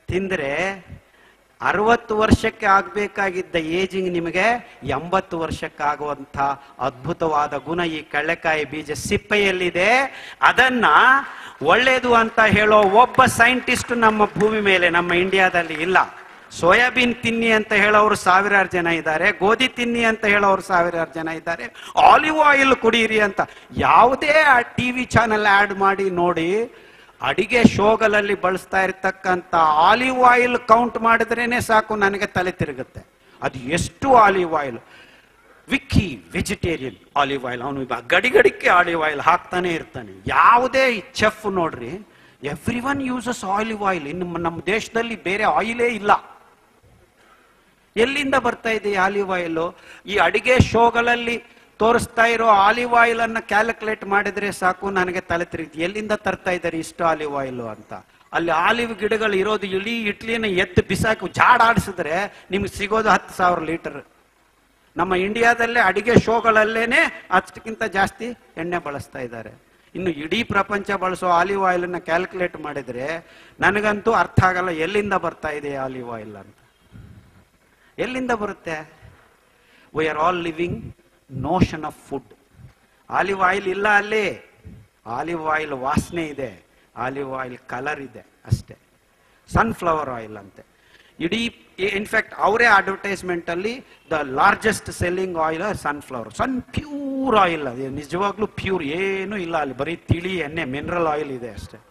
ತಿಂದ್ರೆ ಅರವತ್ತು ವರ್ಷಕ್ಕೆ ಆಗ್ಬೇಕಾಗಿದ್ದ ಏಜಿಂಗ್ ನಿಮಗೆ ಎಂಬತ್ತು ವರ್ಷಕ್ಕೆ ಆಗುವಂತ ಅದ್ಭುತವಾದ ಗುಣ ಈ ಕಳ್ಳೆಕಾಯಿ ಬೀಜ ಸಿಪ್ಪೆಯಲ್ಲಿದೆ ಅದನ್ನ ಒಳ್ಳೇದು ಅಂತ ಹೇಳೋ ಒಬ್ಬ ಸೈಂಟಿಸ್ಟ್ ನಮ್ಮ ಭೂಮಿ ಮೇಲೆ ನಮ್ಮ ಇಂಡಿಯಾದಲ್ಲಿ ಇಲ್ಲ ಸೋಯಾಬೀನ್ ತಿನ್ನಿ ಅಂತ ಹೇಳೋರು ಸಾವಿರಾರು ಜನ ಇದ್ದಾರೆ ಗೋಧಿ ತಿನ್ನಿ ಅಂತ ಹೇಳೋರು ಸಾವಿರಾರು ಜನ ಇದ್ದಾರೆ ಆಲಿವ್ ಆಯಿಲ್ ಕುಡೀರಿ ಅಂತ ಯಾವುದೇ ಟಿವಿ ಚಾನೆಲ್ ಆಡ್ ಮಾಡಿ ನೋಡಿ ಅಡಿಗೆ ಶೋಗಳಲ್ಲಿ ಬಳಸ್ತಾ ಇರ್ತಕ್ಕಂಥ ಆಲಿವ್ ಆಯಿಲ್ ಕೌಂಟ್ ಮಾಡಿದ್ರೇನೆ ಸಾಕು ನನಗೆ ತಲೆ ತಿರುಗುತ್ತೆ ಅದು ಎಷ್ಟು ಆಲಿವ್ ಆಯಿಲ್ ವಿಕ್ಕಿ ವೆಜಿಟೇರಿಯನ್ ಆಲಿವ್ ಆಯಿಲ್ ಅವನು ಗಡಿ ಗಡಿಕ್ಕೆ ಆಲಿವ್ ಆಯಿಲ್ ಹಾಕ್ತಾನೆ ಇರ್ತಾನೆ ಯಾವುದೇ ಚೆಫ್ ನೋಡ್ರಿ every one uses olive oil ಇನ್ನು ನಮ್ಮ ದೇಶದಲ್ಲಿ ಬೇರೆ ಆಯಿಲೇ ಇಲ್ಲ ಎಲ್ಲಿಂದ ಬರ್ತಾ ಇದೆ ಆಲಿವ್ ಆಯಿಲ್ ಈ ಅಡಿಗೆ ಶೋಗಳಲ್ಲಿ ತೋರಿಸ್ತಾ ಇರೋ ಆಲಿವ್ ಆಯಿಲ್ ಅನ್ನ ಕ್ಯಾಲ್ಕುಲೇಟ್ ಮಾಡಿದ್ರೆ ಸಾಕು ನನಗೆ ತಲೆ ತಿರುಗಿ ಎಲ್ಲಿಂದ ತರ್ತಾ ಇದ್ದಾರೆ ಇಷ್ಟು ಆಲಿವ್ ಆಯಿಲ್ ಅಂತ ಅಲ್ಲಿ ಆಲಿವ್ ಗಿಡಗಳು ಇರೋದು ಇಡೀ ಇಟ್ಲಿನ ಎತ್ತು ಬಿಸಾಕಿ ಜಾಡ್ ಆಡಿಸಿದ್ರೆ ನಿಮ್ಗೆ ಸಿಗೋದು ಹತ್ತು ಸಾವಿರ ಲೀಟರ್ ನಮ್ಮ ಇಂಡಿಯಾದಲ್ಲೇ ಅಡಿಗೆ ಶೋಗಳಲ್ಲೇನೆ ಅಷ್ಟಕ್ಕಿಂತ ಜಾಸ್ತಿ ಎಣ್ಣೆ ಬಳಸ್ತಾ ಇದ್ದಾರೆ ಇನ್ನು ಇಡೀ ಪ್ರಪಂಚ ಬಳಸೋ ಆಲಿವ್ ಆಯಿಲ್ ಅನ್ನ ಕ್ಯಾಲ್ಕುಲೇಟ್ ಮಾಡಿದ್ರೆ ನನಗಂತೂ ಅರ್ಥ ಆಗಲ್ಲ ಎಲ್ಲಿಂದ ಬರ್ತಾ ಇದೆ ಆಲಿವ್ ಆಯಿಲ್ ಅಂತ ಎಲ್ಲಿಂದ ಬರುತ್ತೆ we are all living notion of food olive oil ಇಲ್ಲ ಅಲ್ಲಿ ಆಲಿವ್ ಆಯಿಲ್ ವಾಸನೆ ಇದೆ ಆಲಿವ್ ಆಯಿಲ್ ಕಲರ್ ಇದೆ ಅಷ್ಟೇ ಸನ್ಫ್ಲವರ್ ಆಯಿಲ್ ಅಂತೆ ಇಡೀ ಇನ್ಫ್ಯಾಕ್ಟ್ ಅವರೇ ಅಡ್ವರ್ಟೈಸ್ಮೆಂಟ್ ಅಲ್ಲಿ the largest selling oil sunflower Sunpure oil ಅದು ನಿಜವಾಗ್ಲೂ ಪ್ಯೂರ್ ಏನು ಇಲ್ಲ ಅಲ್ಲಿ ಬರೀ ತಿಳಿ ಎಣ್ಣೆ ಮಿನರಲ್ ಆಯಿಲ್ ಇದೆ ಅಷ್ಟೇ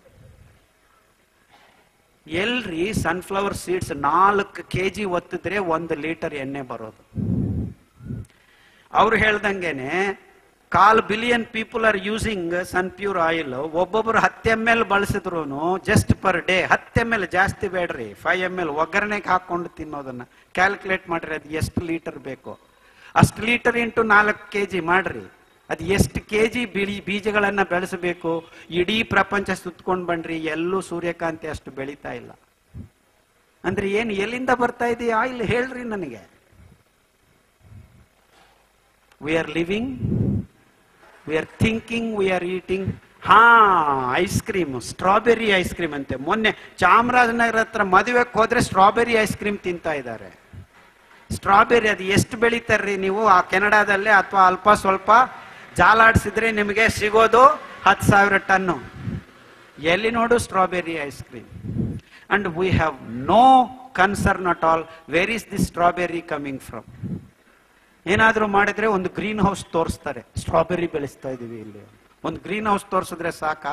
ಎಲ್ರಿ ಸನ್ಫ್ಲವರ್ ಸೀಡ್ಸ್ ನಾಲ್ಕು ಕೆ ಜಿ ಒತ್ತಿದ್ರೆ ಒಂದು ಲೀಟರ್ ಎಣ್ಣೆ ಬರೋದು ಅವ್ರು ಹೇಳ್ದಂಗೆನೆ call billion people are using Sunpure oil ಒಬ್ಬೊಬ್ರು ಹತ್ತು ಎಮ್ ಎಲ್ ಬಳಸಿದ್ರು ಜಸ್ಟ್ ಪರ್ ಡೇ ಹತ್ತು ಎಮ್ ಎಲ್ ಜಾಸ್ತಿ ಬೇಡ್ರಿ ಫೈವ್ ಎಮ್ ಎಲ್ ಒಗ್ಗರಣೆಗೆ ಹಾಕೊಂಡು ತಿನ್ನೋದನ್ನ ಕ್ಯಾಲ್ಕುಲೇಟ್ ಮಾಡ್ರಿ ಅದು ಎಷ್ಟು ಲೀಟರ್ ಬೇಕು ಅಷ್ಟು ಲೀಟರ್ ಇಂಟು ನಾಲ್ಕು ಕೆ ಜಿ ಮಾಡ್ರಿ ಅದು ಎಷ್ಟು ಕೆ ಜಿ ಬಿಳಿ ಬೀಜಗಳನ್ನ ಬೆಳೆಸಬೇಕು ಇಡೀ ಪ್ರಪಂಚ ಸುತ್ಕೊಂಡ್ ಬನ್ರಿ ಎಲ್ಲೂ ಸೂರ್ಯಕಾಂತಿ ಅಷ್ಟು ಬೆಳೀತಾ ಇಲ್ಲ ಅಂದ್ರೆ ಏನು ಎಲ್ಲಿಂದ ಬರ್ತಾ ಇದೆ ಆಯಿಲ್ ಹೇಳ್ರಿ ನನಗೆ we are living we are thinking we are eating ಹಾ ice cream strawberry ice cream ಅಂತೆ ಮೊನ್ನೆ ಚಾಮರಾಜನಗರ ಹತ್ರ ಮದುವೆಗೆ ಹೋದ್ರೆ ಸ್ಟ್ರಾಬೆರಿ ಐಸ್ ಕ್ರೀಮ್ ತಿಂತಾ ಇದ್ದಾರೆ ಸ್ಟ್ರಾಬೆರಿ ಅದು ಎಷ್ಟು ಬೆಳಿತಾರ್ರಿ ನೀವು ಆ ಕೆನಡಾದಲ್ಲೇ ಅಥವಾ ಅಲ್ಪ ಸ್ವಲ್ಪ ಜಾಲಾಡಿಸಿದ್ರೆ ನಿಮಗೆ ಸಿಗೋದು ಹತ್ತು ಸಾವಿರ ಟನ್ನು ಎಲ್ಲಿ ನೋಡು strawberry ice cream and we have no concern at all where is the strawberry coming from ಏನಾದ್ರೂ ಮಾಡಿದ್ರೆ ಒಂದು ಗ್ರೀನ್ ಹೌಸ್ ತೋರಿಸ್ತಾರೆ ಸ್ಟ್ರಾಬೆರಿ ಬೆಳೆಸ್ತಾ ಇದೀವಿ ಇಲ್ಲಿ ಒಂದು ಗ್ರೀನ್ ಹೌಸ್ ತೋರಿಸಿದ್ರೆ ಸಾಕಾ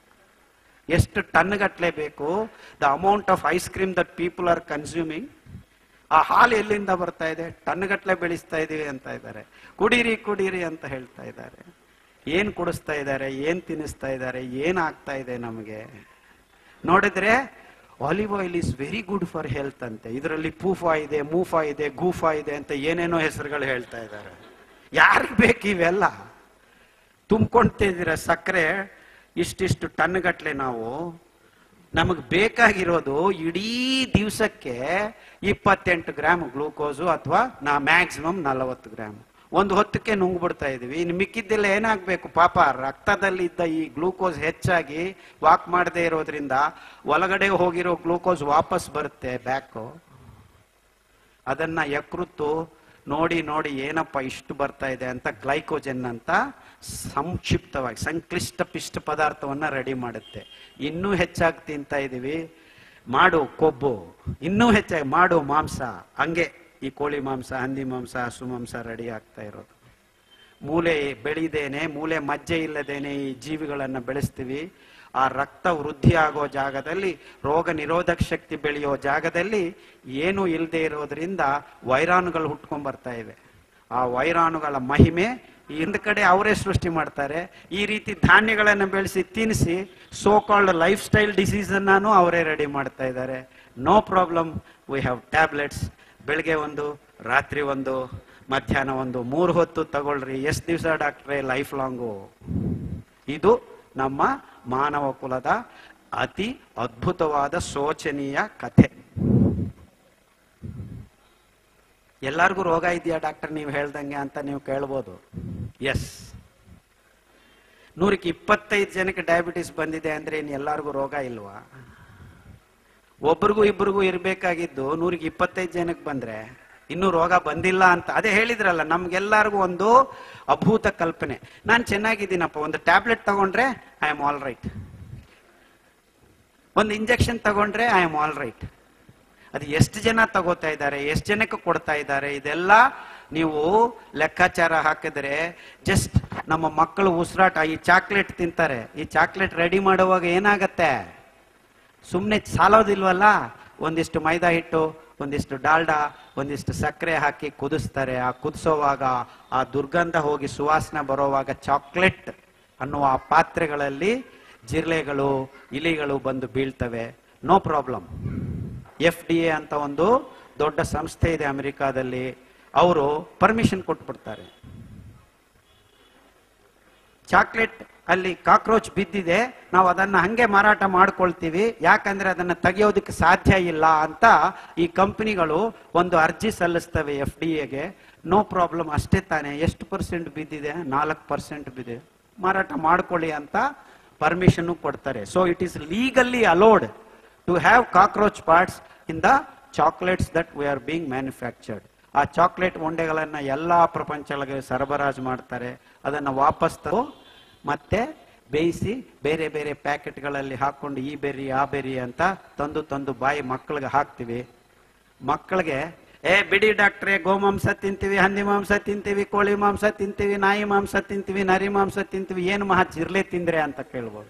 ಎಷ್ಟು ಟನ್ ಗಟ್ಲೆ ಬೇಕು the amount of ice cream that people are consuming ಆ ಹಾಲು ಎಲ್ಲಿಂದ ಬರ್ತಾ ಇದೆ ಟನ್ ಗಟ್ಲೆ ಬೆಳೆಸ್ತಾ ಇದೀವಿ ಅಂತ ಇದ್ದಾರೆ ಕುಡೀರಿ ಕುಡೀರಿ ಅಂತ ಹೇಳ್ತಾ ಇದ್ದಾರೆ ಏನ್ ಕುಡಿಸ್ತಾ ಇದ್ದಾರೆ ಏನ್ ತಿನ್ನಿಸ್ತಾ ಇದ್ದಾರೆ ಏನ್ ಆಗ್ತಾ ಇದೆ ನಮಗೆ ನೋಡಿದ್ರೆ olive oil is very good for health ಅಂತೆ ಇದರಲ್ಲಿ ಪೂಫಾ ಇದೆ ಮೂಫಾ ಇದೆ ಗೂಫಾ ಇದೆ ಅಂತ ಏನೇನೋ ಹೆಸರುಗಳು ಹೇಳ್ತಾ ಇದ್ದಾರೆ ಯಾರಿಗೆ ಬೇಕು ಇವೆಲ್ಲ ತುಂಬ್ಕೊಂತಿದ್ದೀರ ಸಕ್ಕರೆ ಇಷ್ಟಿಷ್ಟು ಟನ್ ಗಟ್ಲೆ ನಾವು ನಮಗೆ ಬೇಕಾಗಿರೋದು ಇಡೀ ದಿವಸಕ್ಕೆ ಇಪ್ಪತ್ತೆಂಟು ಗ್ರಾಮ್ ಗ್ಲೂಕೋಸು ಅಥವಾ ನಾ ಮ್ಯಾಕ್ಸಿಮಮ್ ನಲವತ್ತು ಗ್ರಾಮ್ ಒಂದು ಹೊತ್ತಕ್ಕೆ ನುಂಗ್ಬಿಡ್ತಾ ಇದೀವಿ ಇನ್ನು ಮಿಕ್ಕಿದ್ದೆಲ್ಲ ಏನಾಗಬೇಕು ಪಾಪ ರಕ್ತದಲ್ಲಿ ಇದ್ದ ಈ ಗ್ಲೂಕೋಸ್ ಹೆಚ್ಚಾಗಿ ವಾಕ್ ಮಾಡದೇ ಇರೋದ್ರಿಂದ ಒಳಗಡೆ ಹೋಗಿರೋ ಗ್ಲೂಕೋಸ್ ವಾಪಸ್ ಬರುತ್ತೆ ಬ್ಯಾಕು ಅದನ್ನ ಯಕೃತ್ತು ನೋಡಿ ನೋಡಿ ಏನಪ್ಪ ಇಷ್ಟು ಬರ್ತಾ ಇದೆ ಅಂತ ಗ್ಲೈಕೋಜನ್ ಅಂತ ಸಂಕ್ಷಿಪ್ತವಾಗಿ ಸಂಕ್ಲಿಷ್ಟ ಪಿಷ್ಟ ಪದಾರ್ಥವನ್ನ ರೆಡಿ ಮಾಡುತ್ತೆ ಇನ್ನೂ ಹೆಚ್ಚಾಗಿ ತಿಂತಾ ಇದೀವಿ ಮಾಡು ಕೊಬ್ಬು ಇನ್ನೂ ಹೆಚ್ಚಾಗಿ ಮಾಡು ಮಾಂಸ ಹಂಗೆ ಈ ಕೋಳಿ ಮಾಂಸ ಹಂದಿ ಮಾಂಸ ಹಸು ಮಾಂಸ ರೆಡಿ ಆಗ್ತಾ ಇರೋದು ಮೂಲೆ ಬೆಳಿದೇನೆ ಮೂಲೆ ಮಜ್ಜೆ ಇಲ್ಲದೇನೆ ಈ ಜೀವಿಗಳನ್ನ ಬೆಳೆಸ್ತೀವಿ ಆ ರಕ್ತ ವೃದ್ಧಿ ಆಗೋ ಜಾಗದಲ್ಲಿ ರೋಗ ನಿರೋಧಕ ಶಕ್ತಿ ಬೆಳೆಯೋ ಜಾಗದಲ್ಲಿ ಏನು ಇಲ್ಲದೆ ಇರೋದ್ರಿಂದ ವೈರಾಣುಗಳು ಹುಟ್ಕೊಂಡ್ ಬರ್ತಾ ಇವೆ ಆ ವೈರಾಣುಗಳ ಮಹಿಮೆ ಹಿಂದ್ ಕಡೆ ಅವರೇ ಸೃಷ್ಟಿ ಮಾಡ್ತಾರೆ ಈ ರೀತಿ ಧಾನ್ಯಗಳನ್ನ ಬೆಳೆಸಿ ತಿನ್ನಿಸಿ so called lifestyle disease ಅನ್ನು ಅವರೇ ರೆಡಿ ಮಾಡ್ತಾ ಇದ್ದಾರೆ no problem we have tablets ಬೆಳಗ್ಗೆ ಒಂದು ರಾತ್ರಿ ಒಂದು ಮಧ್ಯಾಹ್ನ ಒಂದು ಮೂರು ಹೊತ್ತು ತಗೊಳ್ರಿ ಎಷ್ಟು ದಿವಸ ಡಾಕ್ಟ್ರೆ ಲೈಫ್ ಲಾಂಗು ಇದು ನಮ್ಮ ಮಾನವ ಕುಲದ ಅತಿ ಅದ್ಭುತವಾದ ಶೋಚನೀಯ ಕಥೆ ಎಲ್ಲರಿಗೂ ರೋಗ ಇದೆಯಾ ಡಾಕ್ಟರ್ ನೀವು ಹೇಳ್ದಂಗೆ ಅಂತ ನೀವು ಕೇಳ್ಬೋದು ಎಸ್ ನೂರಕ್ಕೆ ಇಪ್ಪತ್ತೈದು ಜನಕ್ಕೆ ಡಯಾಬಿಟಿಸ್ ಬಂದಿದೆ ಅಂದ್ರೆ ಇನ್ನು ಎಲ್ಲರಿಗೂ ರೋಗ ಇಲ್ವಾ ಒಬ್ರಿಗೂ ಇಬ್ರಿಗೂ ಇರ್ಬೇಕಾಗಿದ್ದು ನೂರಿಗೆ ಇಪ್ಪತ್ತೈದು ಜನಕ್ಕೆ ಬಂದ್ರೆ ಇನ್ನೂ ರೋಗ ಬಂದಿಲ್ಲ ಅಂತ ಅದೇ ಹೇಳಿದ್ರಲ್ಲ ನಮ್ಗೆಲ್ಲರಿಗೂ ಒಂದು ಅಭೂತ ಕಲ್ಪನೆ ನಾನು ಚೆನ್ನಾಗಿದ್ದೀನಪ್ಪ ಒಂದು ಟ್ಯಾಬ್ಲೆಟ್ ತಗೊಂಡ್ರೆ ಐ ಆಮ್ ಆಲ್ ರೈಟ್ ಒಂದು ಇಂಜೆಕ್ಷನ್ ತಗೊಂಡ್ರೆ ಐ ಆಮ್ ಆಲ್ ರೈಟ್ ಅದು ಎಷ್ಟು ಜನ ತಗೋತಾ ಇದ್ದಾರೆ ಎಷ್ಟು ಜನಕ್ಕೆ ಕೊಡ್ತಾ ಇದ್ದಾರೆ ಇದೆಲ್ಲ ನೀವು ಲೆಕ್ಕಾಚಾರ ಹಾಕಿದ್ರೆ ಜಸ್ಟ್ ನಮ್ಮ ಮಕ್ಕಳು ಉಸಿರಾಟ ಈ ಚಾಕ್ಲೇಟ್ ತಿಂತಾರೆ ಈ ಚಾಕ್ಲೇಟ್ ರೆಡಿ ಮಾಡುವಾಗ ಏನಾಗತ್ತೆ ಸುಮ್ಮನೆ ಸಾಲೋದಿಲ್ವಲ್ಲ ಒಂದಿಷ್ಟು ಮೈದಾ ಹಿಟ್ಟು ಒಂದಿಷ್ಟು ಡಾಲ್ಡಾ ಒಂದಿಷ್ಟು ಸಕ್ಕರೆ ಹಾಕಿ ಕುದಿಸ್ತಾರೆ ಆ ಕುದಿಸೋವಾಗ ಆ ದುರ್ಗಂಧ ಹೋಗಿ ಸುವಾಸನೆ ಬರೋವಾಗ ಚಾಕ್ಲೇಟ್ ಅನ್ನುವ ಆ ಪಾತ್ರೆಗಳಲ್ಲಿ ಜಿರ್ಲೆಗಳು ಇಲಿಗಳು ಬಂದು ಬೀಳ್ತವೆ no problem F D A ಅಂತ ಒಂದು ದೊಡ್ಡ ಸಂಸ್ಥೆ ಇದೆ ಅಮೆರಿಕಾದಲ್ಲಿ ಅವರು ಪರ್ಮಿಷನ್ ಕೊಟ್ಬಿಡ್ತಾರೆ ಚಾಕ್ಲೇಟ್ ಅಲ್ಲಿ ಕಾಕ್ರೋಚ್ ಬಿದ್ದಿದೆ ನಾವು ಅದನ್ನ ಹಂಗೆ ಮಾರಾಟ ಮಾಡ್ಕೊಳ್ತೀವಿ ಯಾಕಂದ್ರೆ ಅದನ್ನ ತೆಗೆಯೋದಕ್ಕೆ ಸಾಧ್ಯ ಇಲ್ಲ ಅಂತ ಈ ಕಂಪನಿಗಳು ಒಂದು ಅರ್ಜಿ ಸಲ್ಲಿಸ್ತವೆ ಎಫ್ ಡಿ ಎಗೆ ನೋ ಪ್ರಾಬ್ಲಮ್ ಅಷ್ಟೇ ತಾನೆ ಎಷ್ಟು ಪರ್ಸೆಂಟ್ ಬಿದ್ದಿದೆ ನಾಲ್ಕು ಪರ್ಸೆಂಟ್ ಬಿದ್ದಿದೆ ಮಾರಾಟ ಮಾಡ್ಕೊಳ್ಳಿ ಅಂತ ಪರ್ಮಿಷನ್ ಕೊಡ್ತಾರೆ so it is legally allowed to have cockroach parts in the chocolates that we are being manufactured ಆ ಚಾಕ್ಲೇಟ್ ಉಂಡೆಗಳನ್ನ ಎಲ್ಲಾ ಪ್ರಪಂಚಗಳಿಗೆ ಸರಬರಾಜು ಮಾಡ್ತಾರೆ ಅದನ್ನ ವಾಪಸ್ ತಗೋ ಮತ್ತೆ ಬೇಯಿಸಿ ಬೇರೆ ಬೇರೆ ಪ್ಯಾಕೆಟ್ಗಳಲ್ಲಿ ಹಾಕೊಂಡು ಈ ಬೆರಿ ಆ ಬೆರಿ ಅಂತ ತಂದು ತಂದು ಬಾಯಿ ಮಕ್ಕಳಿಗೆ ಹಾಕ್ತಿವಿ ಮಕ್ಕಳಿಗೆ ಏ ಬಿಡಿ ಡಾಕ್ಟ್ರೆ ಗೋಮಾಂಸ ತಿಂತೀವಿ ಹಂದಿ ಮಾಂಸ ತಿಂತೀವಿ ಕೋಳಿ ಮಾಂಸ ತಿಂತೀವಿ ನಾಯಿ ಮಾಂಸ ತಿಂತೀವಿ ನರಿ ಮಾಂಸ ತಿಂತೀವಿ ಏನು ಮಹಾ ಜಿರ್ಲೆ ತಿಂದ್ರೆ ಅಂತ ಕೇಳ್ಬೋದು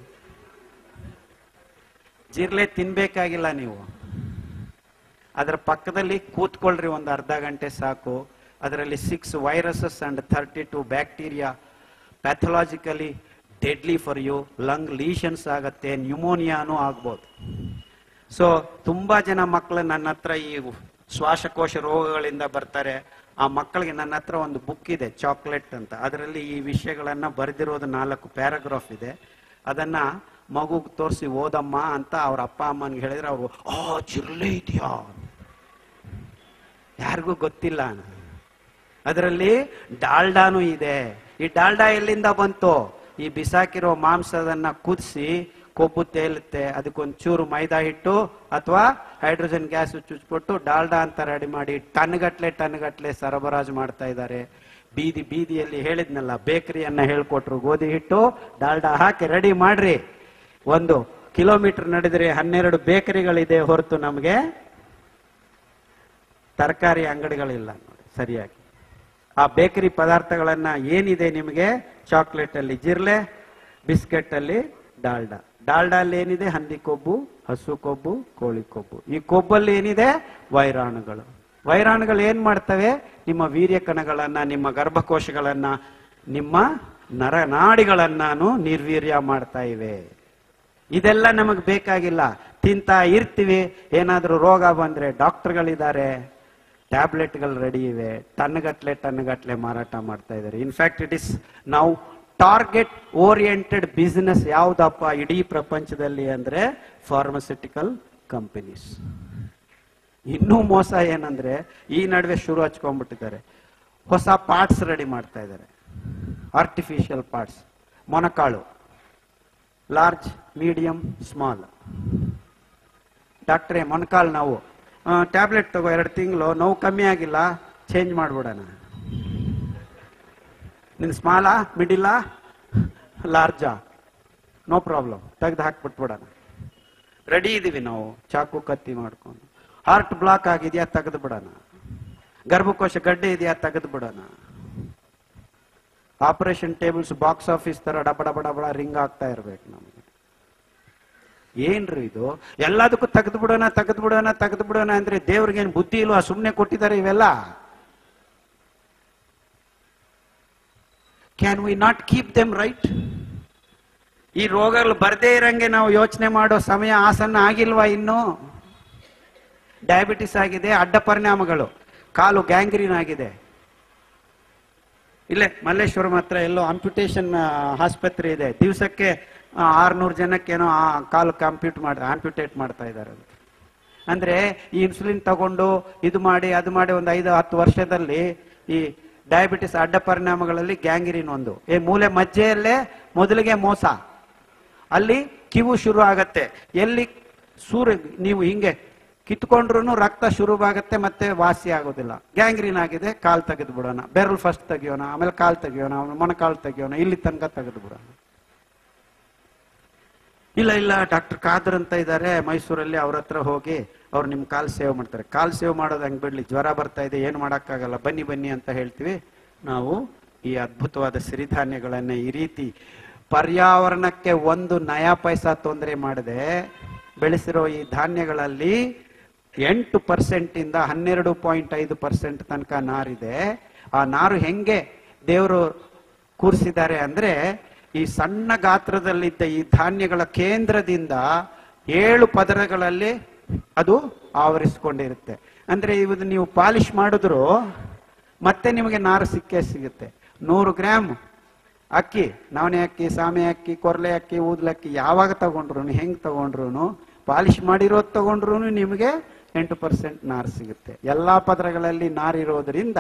ಜಿರ್ಲೆ ತಿನ್ಬೇಕಾಗಿಲ್ಲ ನೀವು ಅದರ ಪಕ್ಕದಲ್ಲಿ ಕೂತ್ಕೊಳ್ರಿ ಒಂದು ಅರ್ಧ ಗಂಟೆ ಸಾಕು ಅದರಲ್ಲಿ six viruses and thirty two bacteria pathologically deadly for you lung lesions ಆಗತ್ತೆ ನ್ಯೂಮೋನಿಯಾನು ಆಗ್ಬೋದು ಸೊ ತುಂಬಾ ಜನ ಮಕ್ಕಳು ನನ್ನ ಹತ್ರ ಈ ಶ್ವಾಸಕೋಶ ರೋಗಗಳಿಂದ ಬರ್ತಾರೆ ಆ ಮಕ್ಕಳಿಗೆ ನನ್ನ ಹತ್ರ ಒಂದು ಬುಕ್ ಇದೆ ಚಾಕ್ಲೇಟ್ ಅಂತ ಅದರಲ್ಲಿ ಈ ವಿಷಯಗಳನ್ನ ಬರೆದಿರೋದು ನಾಲ್ಕು ಪ್ಯಾರಾಗ್ರಾಫ್ ಇದೆ ಅದನ್ನ ಮಗುಗೆ ತೋರಿಸಿ ಓದಮ್ಮ ಅಂತ ಅವ್ರ ಅಪ್ಪ ಅಮ್ಮನಿಗೆ ಹೇಳಿದ್ರೆ ಅವರು ಆ ಜಿರ್ಲೆ ಇದೆಯಾ ಯಾರಿಗೂ ಗೊತ್ತಿಲ್ಲ ಅದರಲ್ಲಿ ಡಾಲ್ಡಾನು ಇದೆ ಈ ಡಾಲ್ಡಾ ಎಲ್ಲಿಂದ ಬಂತು ಈ ಬಿಸಾಕಿರೋ ಮಾಂಸದನ್ನ ಕುದಿಸಿ ಕೊಬ್ಬು ತೇಲುತ್ತೆ ಅದಕ್ಕೊಂದು ಚೂರು ಮೈದಾ ಹಿಟ್ಟು ಅಥವಾ ಹೈಡ್ರೋಜನ್ ಗ್ಯಾಸ್ ಚುಚ್ಚಿಬಿಟ್ಟು ಡಾಲ್ಡಾ ಅಂತ ರೆಡಿ ಮಾಡಿ ಟನ್ಗಟ್ಲೆ ಟನ್ಗಟ್ಲೆ ಸರಬರಾಜು ಮಾಡ್ತಾ ಇದ್ದಾರೆ ಬೀದಿ ಬೀದಿಯಲ್ಲಿ ಹೇಳಿದ್ನಲ್ಲ ಬೇಕರಿಯನ್ನ ಹೇಳ್ಕೊಟ್ರು ಗೋಧಿ ಹಿಟ್ಟು ಡಾಲ್ಡಾ ಹಾಕಿ ರೆಡಿ ಮಾಡ್ರಿ ಒಂದು ಕಿಲೋಮೀಟರ್ ನಡೆದ್ರೆ ಹನ್ನೆರಡು ಬೇಕರಿಗಳಿದೆ ಹೊರತು ನಮಗೆ ತರಕಾರಿ ಅಂಗಡಿಗಳಿಲ್ಲ ನೋಡಿ ಸರಿಯಾಗಿ ಆ ಬೇಕರಿ ಪದಾರ್ಥಗಳನ್ನ ಏನಿದೆ ನಿಮಗೆ ಚಾಕ್ಲೇಟ್ ಅಲ್ಲಿ ಜಿರ್ಲೆ ಬಿಸ್ಕೆಟ್ ಅಲ್ಲಿ ಡಾಲ್ಡಾ ಡಾಲ್ಡಾ ಅಲ್ಲಿ ಏನಿದೆ ಹಂದಿ ಕೊಬ್ಬು ಹಸು ಕೊಬ್ಬು ಕೋಳಿ ಕೊಬ್ಬು ಈ ಕೊಬ್ಬಲ್ಲಿ ಏನಿದೆ ವೈರಾಣುಗಳು ವೈರಾಣುಗಳು ಏನ್ ಮಾಡ್ತವೆ ನಿಮ್ಮ ವೀರ್ಯ ಕಣಗಳನ್ನ ನಿಮ್ಮ ಗರ್ಭಕೋಶಗಳನ್ನ ನಿಮ್ಮ ನರನಾಡಿಗಳನ್ನಾನು ನಿರ್ವೀರ್ಯ ಮಾಡ್ತಾ ಇವೆ ಇದೆಲ್ಲ ನಮಗ್ ಬೇಕಾಗಿಲ್ಲ ತಿಂತಾ ಇರ್ತೀವಿ ಏನಾದ್ರೂ ರೋಗ ಬಂದ್ರೆ ಡಾಕ್ಟರ್ಗಳಿದ್ದಾರೆ ಟ್ಯಾಬ್ಲೆಟ್ಗಳು ರೆಡಿ ಇವೆ ಟನ್ಗಟ್ಲೆ ಟನ್ಗಟ್ಲೆ ಮಾರಾಟ ಮಾಡ್ತಾ ಇದ್ದಾರೆ ಇನ್ಫ್ಯಾಕ್ಟ್ ಇಟ್ ಇಸ್ ನಾವು ಟಾರ್ಗೆಟ್ ಓರಿಯೆಂಟೆಡ್ ಬಿಸಿನೆಸ್ ಯಾವ್ದಪ್ಪ ಇಡೀ ಪ್ರಪಂಚದಲ್ಲಿ ಅಂದ್ರೆ ಫಾರ್ಮಸ್ಯೂಟಿಕಲ್ ಕಂಪನೀಸ್ ಇನ್ನೂ ಮೋಸ ಏನಂದ್ರೆ ಈ ನಡುವೆ ಶುರು ಹಚ್ಕೊಂಡ್ಬಿಟ್ಟಿದ್ದಾರೆ ಹೊಸ ಪಾರ್ಟ್ಸ್ ರೆಡಿ ಮಾಡ್ತಾ ಇದ್ದಾರೆ ಆರ್ಟಿಫಿಷಿಯಲ್ ಪಾರ್ಟ್ಸ್ ಮೊನಕಾಳು ಲಾರ್ಜ್ ಮೀಡಿಯಂ ಸ್ಮಾಲ್ ಡಾಕ್ಟ್ರೇ ಮೊಣಕಾಲು ನೋವು ಟ್ಯಾಬ್ಲೆಟ್ ತಗೋ ಎರಡು ತಿಂಗಳು ನೋವು ಕಮ್ಮಿ ಆಗಿಲ್ಲ ಚೇಂಜ್ ಮಾಡ್ಬಿಡೋಣ ನಿನ್ ಸ್ಮಾಲಾ ಮಿಡಿಲಾ ಲಾರ್ಜಾ ನೋ ಪ್ರಾಬ್ಲಮ್ ತೆಗ್ದು ಹಾಕ್ಬಿಟ್ಬಿಡೋಣ ರೆಡಿ ಇದೀವಿ ನಾವು ಚಾಕು ಕತ್ತಿ ಮಾಡ್ಕೊಂಡು ಹಾರ್ಟ್ ಬ್ಲಾಕ್ ಆಗಿದೆಯಾ ತೆಗೆದು ಬಿಡೋಣ ಗರ್ಭಕೋಶ ಗಡ್ಡೆ ಇದೆಯಾ ತೆಗೆದು ಬಿಡೋಣ ಆಪರೇಷನ್ ಟೇಬಲ್ಸ್ ಬಾಕ್ಸ್ ಆಫೀಸ್ ತರ ಡಬ ಡಬ ಡಬಡ ರಿಂಗ್ ಆಗ್ತಾ ಇರ್ಬೇಕು ನಮಗೆ ಏನ್ರಿ ಇದು ಎಲ್ಲದಕ್ಕೂ ತೆಗೆದು ಬಿಡೋಣ ತೆಗೆದು ಬಿಡೋಣ ತೆಗೆದು ಬಿಡೋಣ ಅಂದ್ರೆ ದೇವ್ರಿಗೆ ಏನ್ ಬುದ್ಧಿ ಇಲ್ವಾ ಸುಮ್ನೆ ಕೊಟ್ಟಿದ್ದಾರೆ ಇವೆಲ್ಲ can we not keep them right ಈ ರೋಗಗಳು ಬರ್ದೇ ಇರಂಗೆ ನಾವು ಯೋಚನೆ ಮಾಡೋ ಸಮಯ ಆಸನ್ನ ಆಗಿಲ್ವಾ ಇನ್ನು ಡಯಾಬಿಟಿಸ್ ಆಗಿದೆ ಅಡ್ಡ ಪರಿಣಾಮಗಳು ಕಾಲು ಗ್ಯಾಂಗ್ರೀನ್ ಆಗಿದೆ ಇಲ್ಲೇ ಮಲ್ಲೇಶ್ವರಂ ಹತ್ರ ಎಲ್ಲೋ ಆಂಪ್ಯುಟೇಷನ್ ಆಸ್ಪತ್ರೆ ಇದೆ ದಿವಸಕ್ಕೆ ಆರ್ನೂರು ಜನಕ್ಕೇನೋ ಆ ಕಾಲು ಕಂಪ್ಯೂಟ್ ಮಾಡ ಆಂಪ್ಯುಟೇಟ್ ಮಾಡ್ತಾ ಇದ್ದಾರೆ ಅಂತ. ಅಂದ್ರೆ ಈ ಇನ್ಸುಲಿನ್ ತಗೊಂಡು ಇದು ಮಾಡಿ ಅದು ಮಾಡಿ ಒಂದು ಐದು ಹತ್ತು ವರ್ಷದಲ್ಲಿ ಈ ಡಯಾಬಿಟಿಸ್ ಅಡ್ಡ ಪರಿಣಾಮಗಳಲ್ಲಿ ಗ್ಯಾಂಗ್ರೀನ್ ಒಂದು ಈ ಮೂಲೆ ಮಜ್ಜೆಯಲ್ಲೇ ಮೊದಲಿಗೆ ಮೋಸ ಅಲ್ಲಿ ಕಿವು ಶುರು ಆಗತ್ತೆ ಎಲ್ಲಿ ಸೂರ್ಯ ನೀವು ಹಿಂಗೆ ಕಿತ್ಕೊಂಡ್ರು ರಕ್ತ ಶುರುವಾಗತ್ತೆ ಮತ್ತೆ ವಾಸಿ ಆಗೋದಿಲ್ಲ ಗ್ಯಾಂಗ್ರೀನ್ ಆಗಿದೆ ಕಾಲ್ ತೆಗೆದು ಬಿಡೋಣ ಬೆರಳು ಫಸ್ಟ್ ತೆಗಿಯೋಣ ಆಮೇಲೆ ಕಾಲ್ ತೆಗಿಯೋಣ ಆಮೇಲೆ ಮೊಣಕಾಲು ತೆಗಿಯೋಣ ಇಲ್ಲಿ ತನಕ ತೆಗೆದು ಬಿಡೋಣ ಇಲ್ಲ ಇಲ್ಲ ಡಾಕ್ಟರ್ ಖಾದರ್ ಅಂತ ಇದ್ದಾರೆ ಮೈಸೂರಲ್ಲಿ ಅವ್ರ ಹತ್ರ ಹೋಗಿ ಅವ್ರು ನಿಮ್ ಕಾಲ್ ಸೇವ್ ಮಾಡ್ತಾರೆ ಕಾಲ್ ಸೇವ್ ಮಾಡೋದು ಹಂಗ್ ಬಿಡ್ಲಿ ಜ್ವರ ಬರ್ತಾ ಇದೆ ಏನು ಮಾಡಕ್ಕಾಗಲ್ಲ ಬನ್ನಿ ಬನ್ನಿ ಅಂತ ಹೇಳ್ತೀವಿ ನಾವು ಈ ಅದ್ಭುತವಾದ ಸಿರಿಧಾನ್ಯಗಳನ್ನ ಈ ರೀತಿ ಪರ್ಯಾವರಣಕ್ಕೆ ಒಂದು ನಯಾ ಪೈಸಾ ತೊಂದರೆ ಮಾಡದೆ ಬೆಳೆಸಿರೋ ಈ ಧಾನ್ಯಗಳಲ್ಲಿ ಎಂಟು ಪರ್ಸೆಂಟ್ ಇಂದ ಹನ್ನೆರಡು ಪಾಯಿಂಟ್ ಐದು ಪರ್ಸೆಂಟ್ ತನಕ ನಾರಿದೆ ಆ ನಾರು ಹೆಂಗೆ ದೇವರು ಕೂರಿಸಿದ್ದಾರೆ ಅಂದ್ರೆ ಈ ಸಣ್ಣ ಗಾತ್ರದಲ್ಲಿದ್ದ ಈ ಧಾನ್ಯಗಳ ಕೇಂದ್ರದಿಂದ ಏಳು ಪದರಗಳಲ್ಲಿ ಅದು ಆವರಿಸಿಕೊಂಡಿರುತ್ತೆ ಅಂದ್ರೆ ಇವುದು ನೀವು ಪಾಲಿಶ್ ಮಾಡಿದ್ರು ಮತ್ತೆ ನಿಮಗೆ ನಾರು ಸಿಕ್ಕೇ ಸಿಗುತ್ತೆ ನೂರು ಗ್ರಾಮ್ ಅಕ್ಕಿ ನವಣೆ ಅಕ್ಕಿ ಸಾಮೆ ಅಕ್ಕಿ ಕೊರ್ಲೆ ಅಕ್ಕಿ ಊದ್ಲಕ್ಕಿ ಯಾವಾಗ ತಗೊಂಡ್ರು ಹೆಂಗ್ ತಗೊಂಡ್ರು ಪಾಲಿಶ್ ಮಾಡಿರೋದು ತಗೊಂಡ್ರು ನಿಮಗೆ ಎಂಟು ಪರ್ಸೆಂಟ್ ನಾರು ಸಿಗುತ್ತೆ ಎಲ್ಲಾ ಪದರಗಳಲ್ಲಿ ನಾರಿರೋದ್ರಿಂದ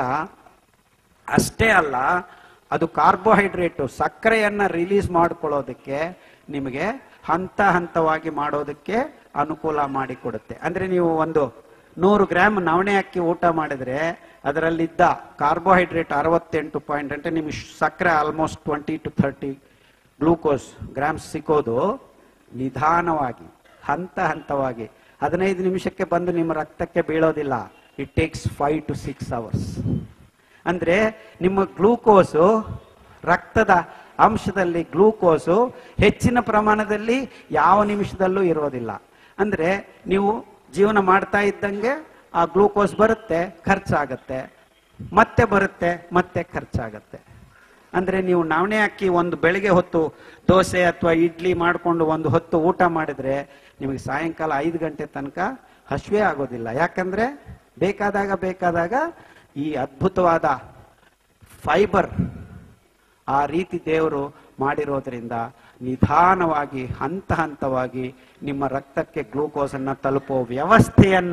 ಅಷ್ಟೇ ಅಲ್ಲ ಅದು ಕಾರ್ಬೋಹೈಡ್ರೇಟ್ ಸಕ್ಕರೆಯನ್ನ ರಿಲೀಸ್ ಮಾಡ್ಕೊಳ್ಳೋದಕ್ಕೆ ನಿಮಗೆ ಹಂತ ಹಂತವಾಗಿ ಮಾಡೋದಕ್ಕೆ ಅನುಕೂಲ ಮಾಡಿಕೊಡುತ್ತೆ ಅಂದ್ರೆ ನೀವು ಒಂದು ನೂರು ಗ್ರಾಮ್ ನವಣೆ ಅಕ್ಕಿ ಊಟ ಮಾಡಿದ್ರೆ ಅದರಲ್ಲಿದ್ದ ಕಾರ್ಬೋಹೈಡ್ರೇಟ್ ಅರವತ್ತೆಂಟು ಪಾಯಿಂಟ್ ಅಂದ್ರೆ ನಿಮಗೆ ಸಕ್ಕರೆ almost twenty to thirty glucose grams ಸಿಕ್ಕೋದು ನಿಧಾನವಾಗಿ ಹಂತ ಹಂತವಾಗಿ ಹದಿನೈದು ನಿಮಿಷಕ್ಕೆ ಬಂದು ನಿಮ್ಮ ರಕ್ತಕ್ಕೆ ಬೀಳೋದಿಲ್ಲ it takes five to six hours ಅಂದ್ರೆ ನಿಮ್ಮ ಗ್ಲೂಕೋಸು ರಕ್ತದ ಅಂಶದಲ್ಲಿ ಗ್ಲೂಕೋಸು ಹೆಚ್ಚಿನ ಪ್ರಮಾಣದಲ್ಲಿ ಯಾವ ನಿಮಿಷದಲ್ಲೂ ಇರೋದಿಲ್ಲ ಅಂದ್ರೆ ನೀವು ಜೀವನ ಮಾಡ್ತಾ ಇದ್ದಂಗೆ ಆ ಗ್ಲೂಕೋಸ್ ಬರುತ್ತೆ ಖರ್ಚಾಗತ್ತೆ ಮತ್ತೆ ಬರುತ್ತೆ ಮತ್ತೆ ಖರ್ಚಾಗತ್ತೆ ಅಂದ್ರೆ ನೀವು ನವಣೆ ಅಕ್ಕಿ ಒಂದು ಬೆಳಿಗ್ಗೆ ಹೊತ್ತು ದೋಸೆ ಅಥವಾ ಇಡ್ಲಿ ಮಾಡಿಕೊಂಡು ಒಂದು ಹೊತ್ತು ಊಟ ಮಾಡಿದ್ರೆ ನಿಮಗೆ ಸಾಯಂಕಾಲ ಐದು ಗಂಟೆ ತನಕ ಹಶ್ವೇ ಆಗೋದಿಲ್ಲ ಯಾಕಂದ್ರೆ ಬೇಕಾದಾಗ ಬೇಕಾದಾಗ ಈ ಅದ್ಭುತವಾದ ಫೈಬರ್ ಆ ರೀತಿ ದೇವರು ಮಾಡಿರೋದ್ರಿಂದ ನಿಧಾನವಾಗಿ ಹಂತ ಹಂತವಾಗಿ ನಿಮ್ಮ ರಕ್ತಕ್ಕೆ ಗ್ಲೂಕೋಸ್ ಅನ್ನ ತಲುಪೋ ವ್ಯವಸ್ಥೆಯನ್ನ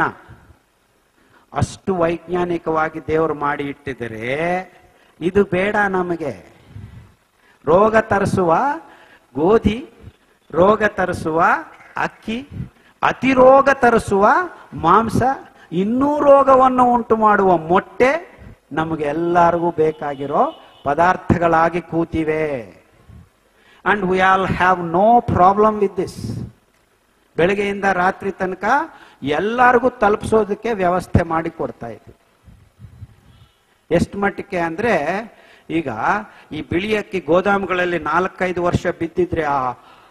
ಅಷ್ಟು ವೈಜ್ಞಾನಿಕವಾಗಿ ದೇವರು ಮಾಡಿ ಇಟ್ಟಿದರೆ ಇದು ಬೇಡ ನಮಗೆ ರೋಗ ತರಿಸುವ ಗೋಧಿ ರೋಗ ತರಿಸುವ ಅಕ್ಕಿ ಅತಿರೋಗ ತರಿಸುವ ಮಾಂಸ ಇನ್ನೂ ರೋಗವನ್ನು ಉಂಟು ಮಾಡುವ ಮೊಟ್ಟೆ ನಮಗೆ ಎಲ್ಲರಿಗೂ ಬೇಕಾಗಿರೋ ಪದಾರ್ಥಗಳಾಗಿ ಕೂತಿವೆ and we all have no problem with this ಬೆಳಗ್ಗೆಯಿಂದ ರಾತ್ರಿ ತನಕ ಎಲ್ಲರಿಗೂ ತಲುಪಿಸೋದಕ್ಕೆ ವ್ಯವಸ್ಥೆ ಮಾಡಿ ಕೊಡ್ತಾ ಇದ್ವಿ ಎಷ್ಟು ಮಟ್ಟಕ್ಕೆ ಅಂದ್ರೆ ಈಗ ಈ ಬಿಳಿ ಅಕ್ಕಿ ಗೋದಾಮುಗಳಲ್ಲಿ ನಾಲ್ಕೈದು ವರ್ಷ ಬಿದ್ದಿದ್ರೆ ಆ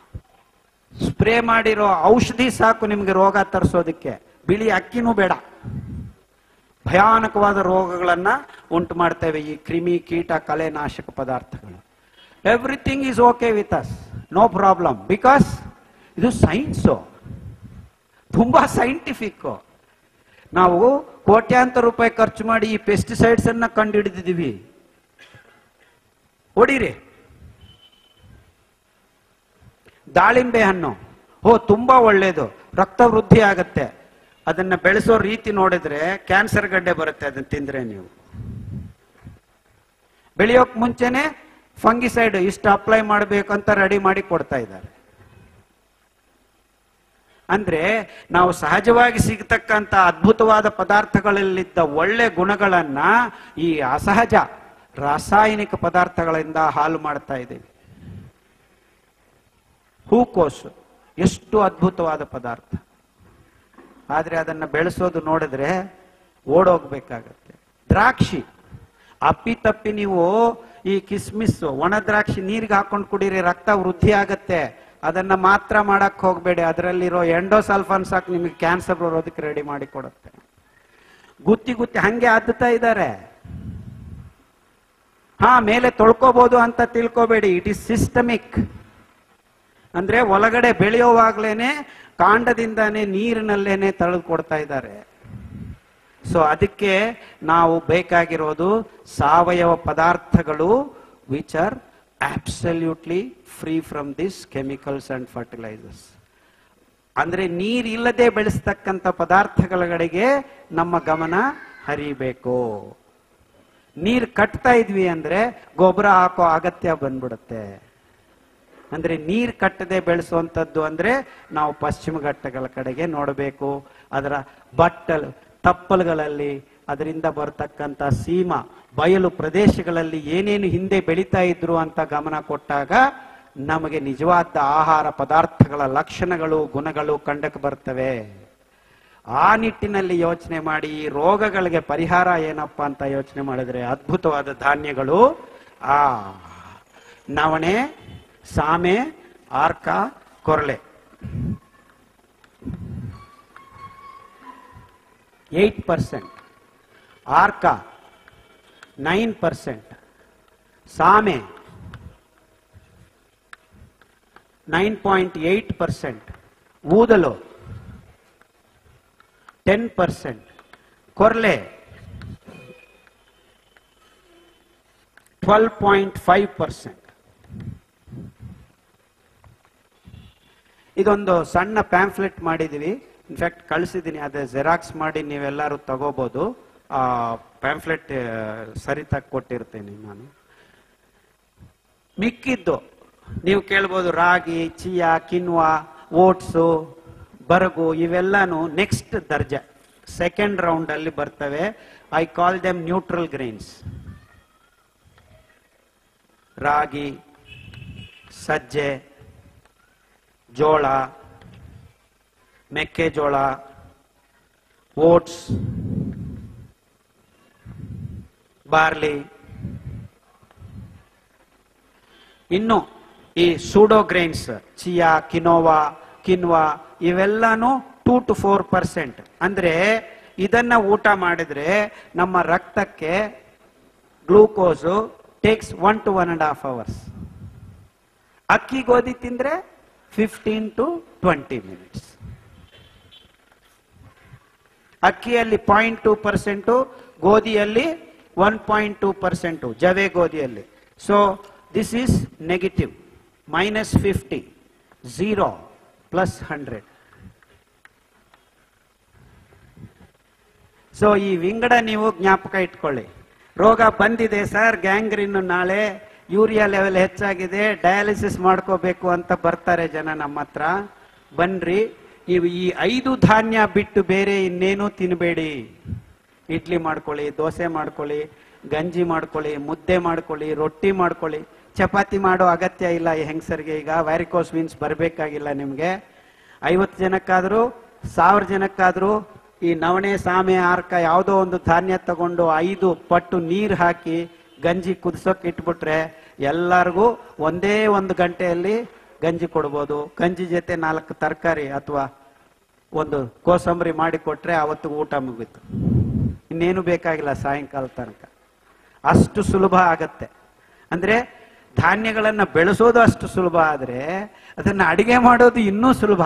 ಸ್ಪ್ರೇ ಮಾಡಿರೋ ಔಷಧಿ ಸಾಕು ನಿಮ್ಗೆ ರೋಗ ತರಿಸೋದಕ್ಕೆ ಬಿಳಿ ಅಕ್ಕಿನೂ ಬೇಡ ಭಯಾನಕವಾದ ರೋಗಗಳನ್ನ ಉಂಟು ಮಾಡ್ತೇವೆ ಈ ಕ್ರಿಮಿ ಕೀಟ ಕಲೆ ನಾಶಕ ಪದಾರ್ಥಗಳು everything is okay with us no problem because ಇದು ಸೈನ್ಸು ತುಂಬಾ ಸೈಂಟಿಫಿಕ್ ನಾವು ಕೋಟ್ಯಾಂತರ ರೂಪಾಯಿ ಖರ್ಚು ಮಾಡಿ ಈ ಪೆಸ್ಟಿಸೈಡ್ಸ್ ಅನ್ನ ಕಂಡುಹಿಡಿದಿದ್ದೀವಿ ಹೊಡೀರಿ ದಾಳಿಂಬೆ ಹಣ್ಣು ಓ ತುಂಬಾ ಒಳ್ಳೇದು ರಕ್ತ ವೃದ್ಧಿ ಆಗತ್ತೆ ಅದನ್ನ ಬೆಳೆಸೋ ರೀತಿ ನೋಡಿದ್ರೆ ಕ್ಯಾನ್ಸರ್ ಗಡ್ಡೆ ಬರುತ್ತೆ ಅದನ್ನ ತಿಂದ್ರೆ ನೀವು ಬೆಳೆಯೋಕ್ ಮುಂಚೆನೆ ಫಂಗಿಸೈಡ್ ಇಷ್ಟು ಅಪ್ಲೈ ಮಾಡಬೇಕು ಅಂತ ರೆಡಿ ಮಾಡಿ ಕೊಡ್ತಾ ಇದ್ದಾರೆ ಅಂದ್ರೆ ನಾವು ಸಹಜವಾಗಿ ಸಿಗತಕ್ಕಂತ ಅದ್ಭುತವಾದ ಪದಾರ್ಥಗಳಲ್ಲಿದ್ದ ಒಳ್ಳೆ ಗುಣಗಳನ್ನ ಈ ಅಸಹಜ ರಾಸಾಯನಿಕ ಪದಾರ್ಥಗಳಿಂದ ಹಾಳು ಮಾಡ್ತಾ ಇದ್ದೀವಿ ಹೂಕೋಸು ಎಷ್ಟು ಅದ್ಭುತವಾದ ಪದಾರ್ಥ ಆದ್ರೆ ಅದನ್ನ ಬೆಳೆಸೋದು ನೋಡಿದ್ರೆ ಓಡೋಗ್ಬೇಕಾಗತ್ತೆ ದ್ರಾಕ್ಷಿ ಅಪ್ಪಿ ತಪ್ಪಿ ನೀವು ಈ ಕಿಸ್ಮಿಸ್ ಒಣ ದ್ರಾಕ್ಷಿ ನೀರಿಗೆ ಹಾಕೊಂಡು ಕುಡೀರಿ ರಕ್ತ ವೃದ್ಧಿ ಆಗತ್ತೆ ಅದನ್ನ ಮಾತ್ರ ಮಾಡಕ್ ಹೋಗ್ಬೇಡಿ ಅದರಲ್ಲಿರೋ ಎಂಡೋಸಲ್ಫಾನ್ ಸಾಕು ನಿಮಗೆ ಕ್ಯಾನ್ಸರ್ ಬರೋದಕ್ಕೆ ರೆಡಿ ಮಾಡಿ ಕೊಡುತ್ತೆ ಗುತ್ತಿ ಗುತ್ತಿ ಹಂಗೆ ಅದ್ದುತ್ತಾ ಇದ್ದಾರೆ ಹಾ ಮೇಲೆ ತೊಳ್ಕೋಬಹುದು ಅಂತ ತಿಳ್ಕೋಬೇಡಿ ಇಟ್ ಇಸ್ ಸಿಸ್ಟಮಿಕ್ ಅಂದ್ರೆ ಒಳಗಡೆ ಬೆಳೆಯುವಾಗ್ಲೇನೆ ಕಾಂಡದಿಂದಾನೇ ನೀರಿನಲ್ಲೇನೆ ತಳೆದು ಕೊಡ್ತಾ ಇದ್ದಾರೆ ಸೊ ಅದಕ್ಕೆ ನಾವು ಬೇಕಾಗಿರೋದು ಸಾವಯವ ಪದಾರ್ಥಗಳು which are absolutely free from this chemicals and fertilisers ಅಂದ್ರೆ ನೀರಿಲ್ಲದೆ ಬೆಳೆಸ್ತಕ್ಕಂಥ ಪದಾರ್ಥಗಳ ನಮ್ಮ ಗಮನ ಹರಿಬೇಕು ನೀರ್ ಕಟ್ತಾ ಇದ್ವಿ ಅಂದ್ರೆ ಗೊಬ್ಬರ ಹಾಕೋ ಅಗತ್ಯ ಬಂದ್ಬಿಡುತ್ತೆ ಅಂದ್ರೆ ನೀರ್ ಕಟ್ಟದೆ ಬೆಳೆಸುವಂತದ್ದು ಅಂದ್ರೆ ನಾವು ಪಶ್ಚಿಮ ಘಟ್ಟಗಳ ಕಡೆಗೆ ನೋಡಬೇಕು ಅದರ ಬಟ್ಟಲು ತಪ್ಪಲುಗಳಲ್ಲಿ ಅದರಿಂದ ಬರ್ತಕ್ಕಂಥ ಸೀಮಾ ಬಯಲು ಪ್ರದೇಶಗಳಲ್ಲಿ ಏನೇನು ಹಿಂದೆ ಬೆಳೀತಾ ಇದ್ರು ಅಂತ ಗಮನ ಕೊಟ್ಟಾಗ ನಮಗೆ ನಿಜವಾದ ಆಹಾರ ಪದಾರ್ಥಗಳ ಲಕ್ಷಣಗಳು ಗುಣಗಳು ಕಂಡಕ್ಕೆ ಬರ್ತವೆ ಆ ನಿಟ್ಟಿನಲ್ಲಿ ಯೋಚನೆ ಮಾಡಿ ಈ ರೋಗಗಳಿಗೆ ಪರಿಹಾರ ಏನಪ್ಪ ಅಂತ ಯೋಚನೆ ಮಾಡಿದ್ರೆ ಅದ್ಭುತವಾದ ಧಾನ್ಯಗಳು ಆ ನವಣೆ ಸಾಮೆ ಆರ್ಕ ಕೊರಳೆ ಏಟ್ ಪರ್ಸೆಂಟ್ ಆರ್ಕ ನೈನ್ ಪರ್ಸೆಂಟ್ ಸಾಮೆ ನೈನ್ ಪಾಯಿಂಟ್ ಏಟ್ ಪರ್ಸೆಂಟ್ ಊದಲು ಟೆನ್ ಪರ್ಸೆಂಟ್ ಕೊರ್ಲೆ ಟ್ವೆಲ್ ಪಾಯಿಂಟ್ ಫೈವ್ ಪರ್ಸೆಂಟ್ ಇದೊಂದು ಸಣ್ಣ ಪ್ಯಾಂಫ್ಲೆಟ್ ಮಾಡಿದೀವಿ ಇನ್ಫ್ಯಾಕ್ಟ್ ಕಳಿಸಿದ್ದೀನಿ ಅದೇ ಜೆರಾಕ್ಸ್ ಮಾಡಿ ನೀವೆಲ್ಲರೂ ತಗೋಬಹುದು ಆ ಪ್ಯಾಂಫ್ಲೆಟ್ ಸರಿತಾಗಿ ಕೊಟ್ಟಿರ್ತೇನೆ ನಾನು ಮಿಕ್ಕಿದ್ದು ನೀವು ಕೇಳ್ಬೋದು ರಾಗಿ ಚಿಯಾ ಕಿನ್ವಾ ಓಟ್ಸು ಬರಗು ಇವೆಲ್ಲಾನು ನೆಕ್ಸ್ಟ್ ದರ್ಜೆ ಸೆಕೆಂಡ್ ರೌಂಡ್ ಅಲ್ಲಿ ಬರ್ತವೆ I call them neutral grains ರಾಗಿ ಸಜ್ಜೆ ಜೋಳ ಮೆಕ್ಕೆಜೋಳ ಓಟ್ಸ್ ಬಾರ್ಲಿ ಇನ್ನು ಈ pseudo grains chia quinoa quinoa ಇವೆಲ್ಲಾನು ಟೂ ಟು ಫೋರ್ ಪರ್ಸೆಂಟ್ ಅಂದ್ರೆ ಇದನ್ನ ಊಟ ಮಾಡಿದ್ರೆ ನಮ್ಮ ರಕ್ತಕ್ಕೆ glucose takes one to one and half hours ಅಕ್ಕಿ ಗೋಧಿ ತಿಂದ್ರೆ ಫಿಫ್ಟೀನ್ ಟು ಟ್ವೆಂಟಿ ಮಿನಿಟ್ಸ್ ಅಕ್ಕಿಯಲ್ಲಿ ಪಾಯಿಂಟ್ ಟೂ ಪರ್ಸೆಂಟು ಗೋಧಿಯಲ್ಲಿ ಒನ್ ಪಾಯಿಂಟ್ ಟೂ ಪರ್ಸೆಂಟು ಜವೆ ಗೋಧಿಯಲ್ಲಿ so this is negative minus fifty zero plus hundred so ಈ ವಿಂಗಡ ನೀವು ಜ್ಞಾಪಕ ಇಟ್ಕೊಳ್ಳಿ ರೋಗ ಬಂದಿದೆ ಸರ್ ಗ್ಯಾಂಗ್ರಿನ್ ನಾಳೆ ಯೂರಿಯಾ ಲೆವೆಲ್ ಹೆಚ್ಚಾಗಿದೆ ಡಯಾಲಿಸಿಸ್ ಮಾಡ್ಕೋಬೇಕು ಅಂತ ಬರ್ತಾರೆ ಜನ ನಮ್ಮ ಹತ್ರ ಬನ್ರಿ ನೀವು ಈ ಐದು ಧಾನ್ಯ ಬಿಟ್ಟು ಬೇರೆ ಇನ್ನೇನು ತಿನ್ಬೇಡಿ ಇಡ್ಲಿ ಮಾಡ್ಕೊಳ್ಳಿ ದೋಸೆ ಮಾಡ್ಕೊಳ್ಳಿ ಗಂಜಿ ಮಾಡ್ಕೊಳ್ಳಿ ಮುದ್ದೆ ಮಾಡ್ಕೊಳ್ಳಿ ರೊಟ್ಟಿ ಮಾಡ್ಕೊಳ್ಳಿ ಚಪಾತಿ ಮಾಡೋ ಅಗತ್ಯ ಇಲ್ಲ ಈ ಹೆಂಗಸರಿಗೆ ಈಗ ವ್ಯಾರಿಕೋಸ್ ವೀನ್ಸ್ ಬರಬೇಕಾಗಿಲ್ಲ ನಿಮ್ಗೆ ಐವತ್ತು ಜನಕ್ಕಾದ್ರೂ ಸಾವಿರ ಜನಕ್ಕಾದ್ರೂ ಈ ನವಣೆ ಸಾಮೆ ಆರ್ಕ ಯಾವುದೋ ಒಂದು ಧಾನ್ಯ ತಗೊಂಡು ಐದು ಪಟ್ಟು ನೀರು ಹಾಕಿ ಗಂಜಿ ಕುದಿಸೋಕೆ ಇಟ್ಬಿಟ್ರೆ ಎಲ್ಲರಿಗೂ ಒಂದೇ ಒಂದು ಗಂಟೆಯಲ್ಲಿ ಗಂಜಿ ಕೊಡ್ಬೋದು ಗಂಜಿ ಜೊತೆ ನಾಲ್ಕು ತರಕಾರಿ ಅಥವಾ ಒಂದು ಕೋಸಂಬರಿ ಮಾಡಿ ಕೊಟ್ರೆ ಅವತ್ತು ಊಟ ಮುಗೀತು ಇನ್ನೇನು ಬೇಕಾಗಿಲ್ಲ ಸಾಯಂಕಾಲ ತನಕ ಅಷ್ಟು ಸುಲಭ ಆಗತ್ತೆ ಅಂದ್ರೆ ಧಾನ್ಯಗಳನ್ನ ಬೆಳೆಸೋದು ಅಷ್ಟು ಸುಲಭ ಆದ್ರೆ ಅದನ್ನ ಅಡಿಗೆ ಮಾಡೋದು ಇನ್ನೂ ಸುಲಭ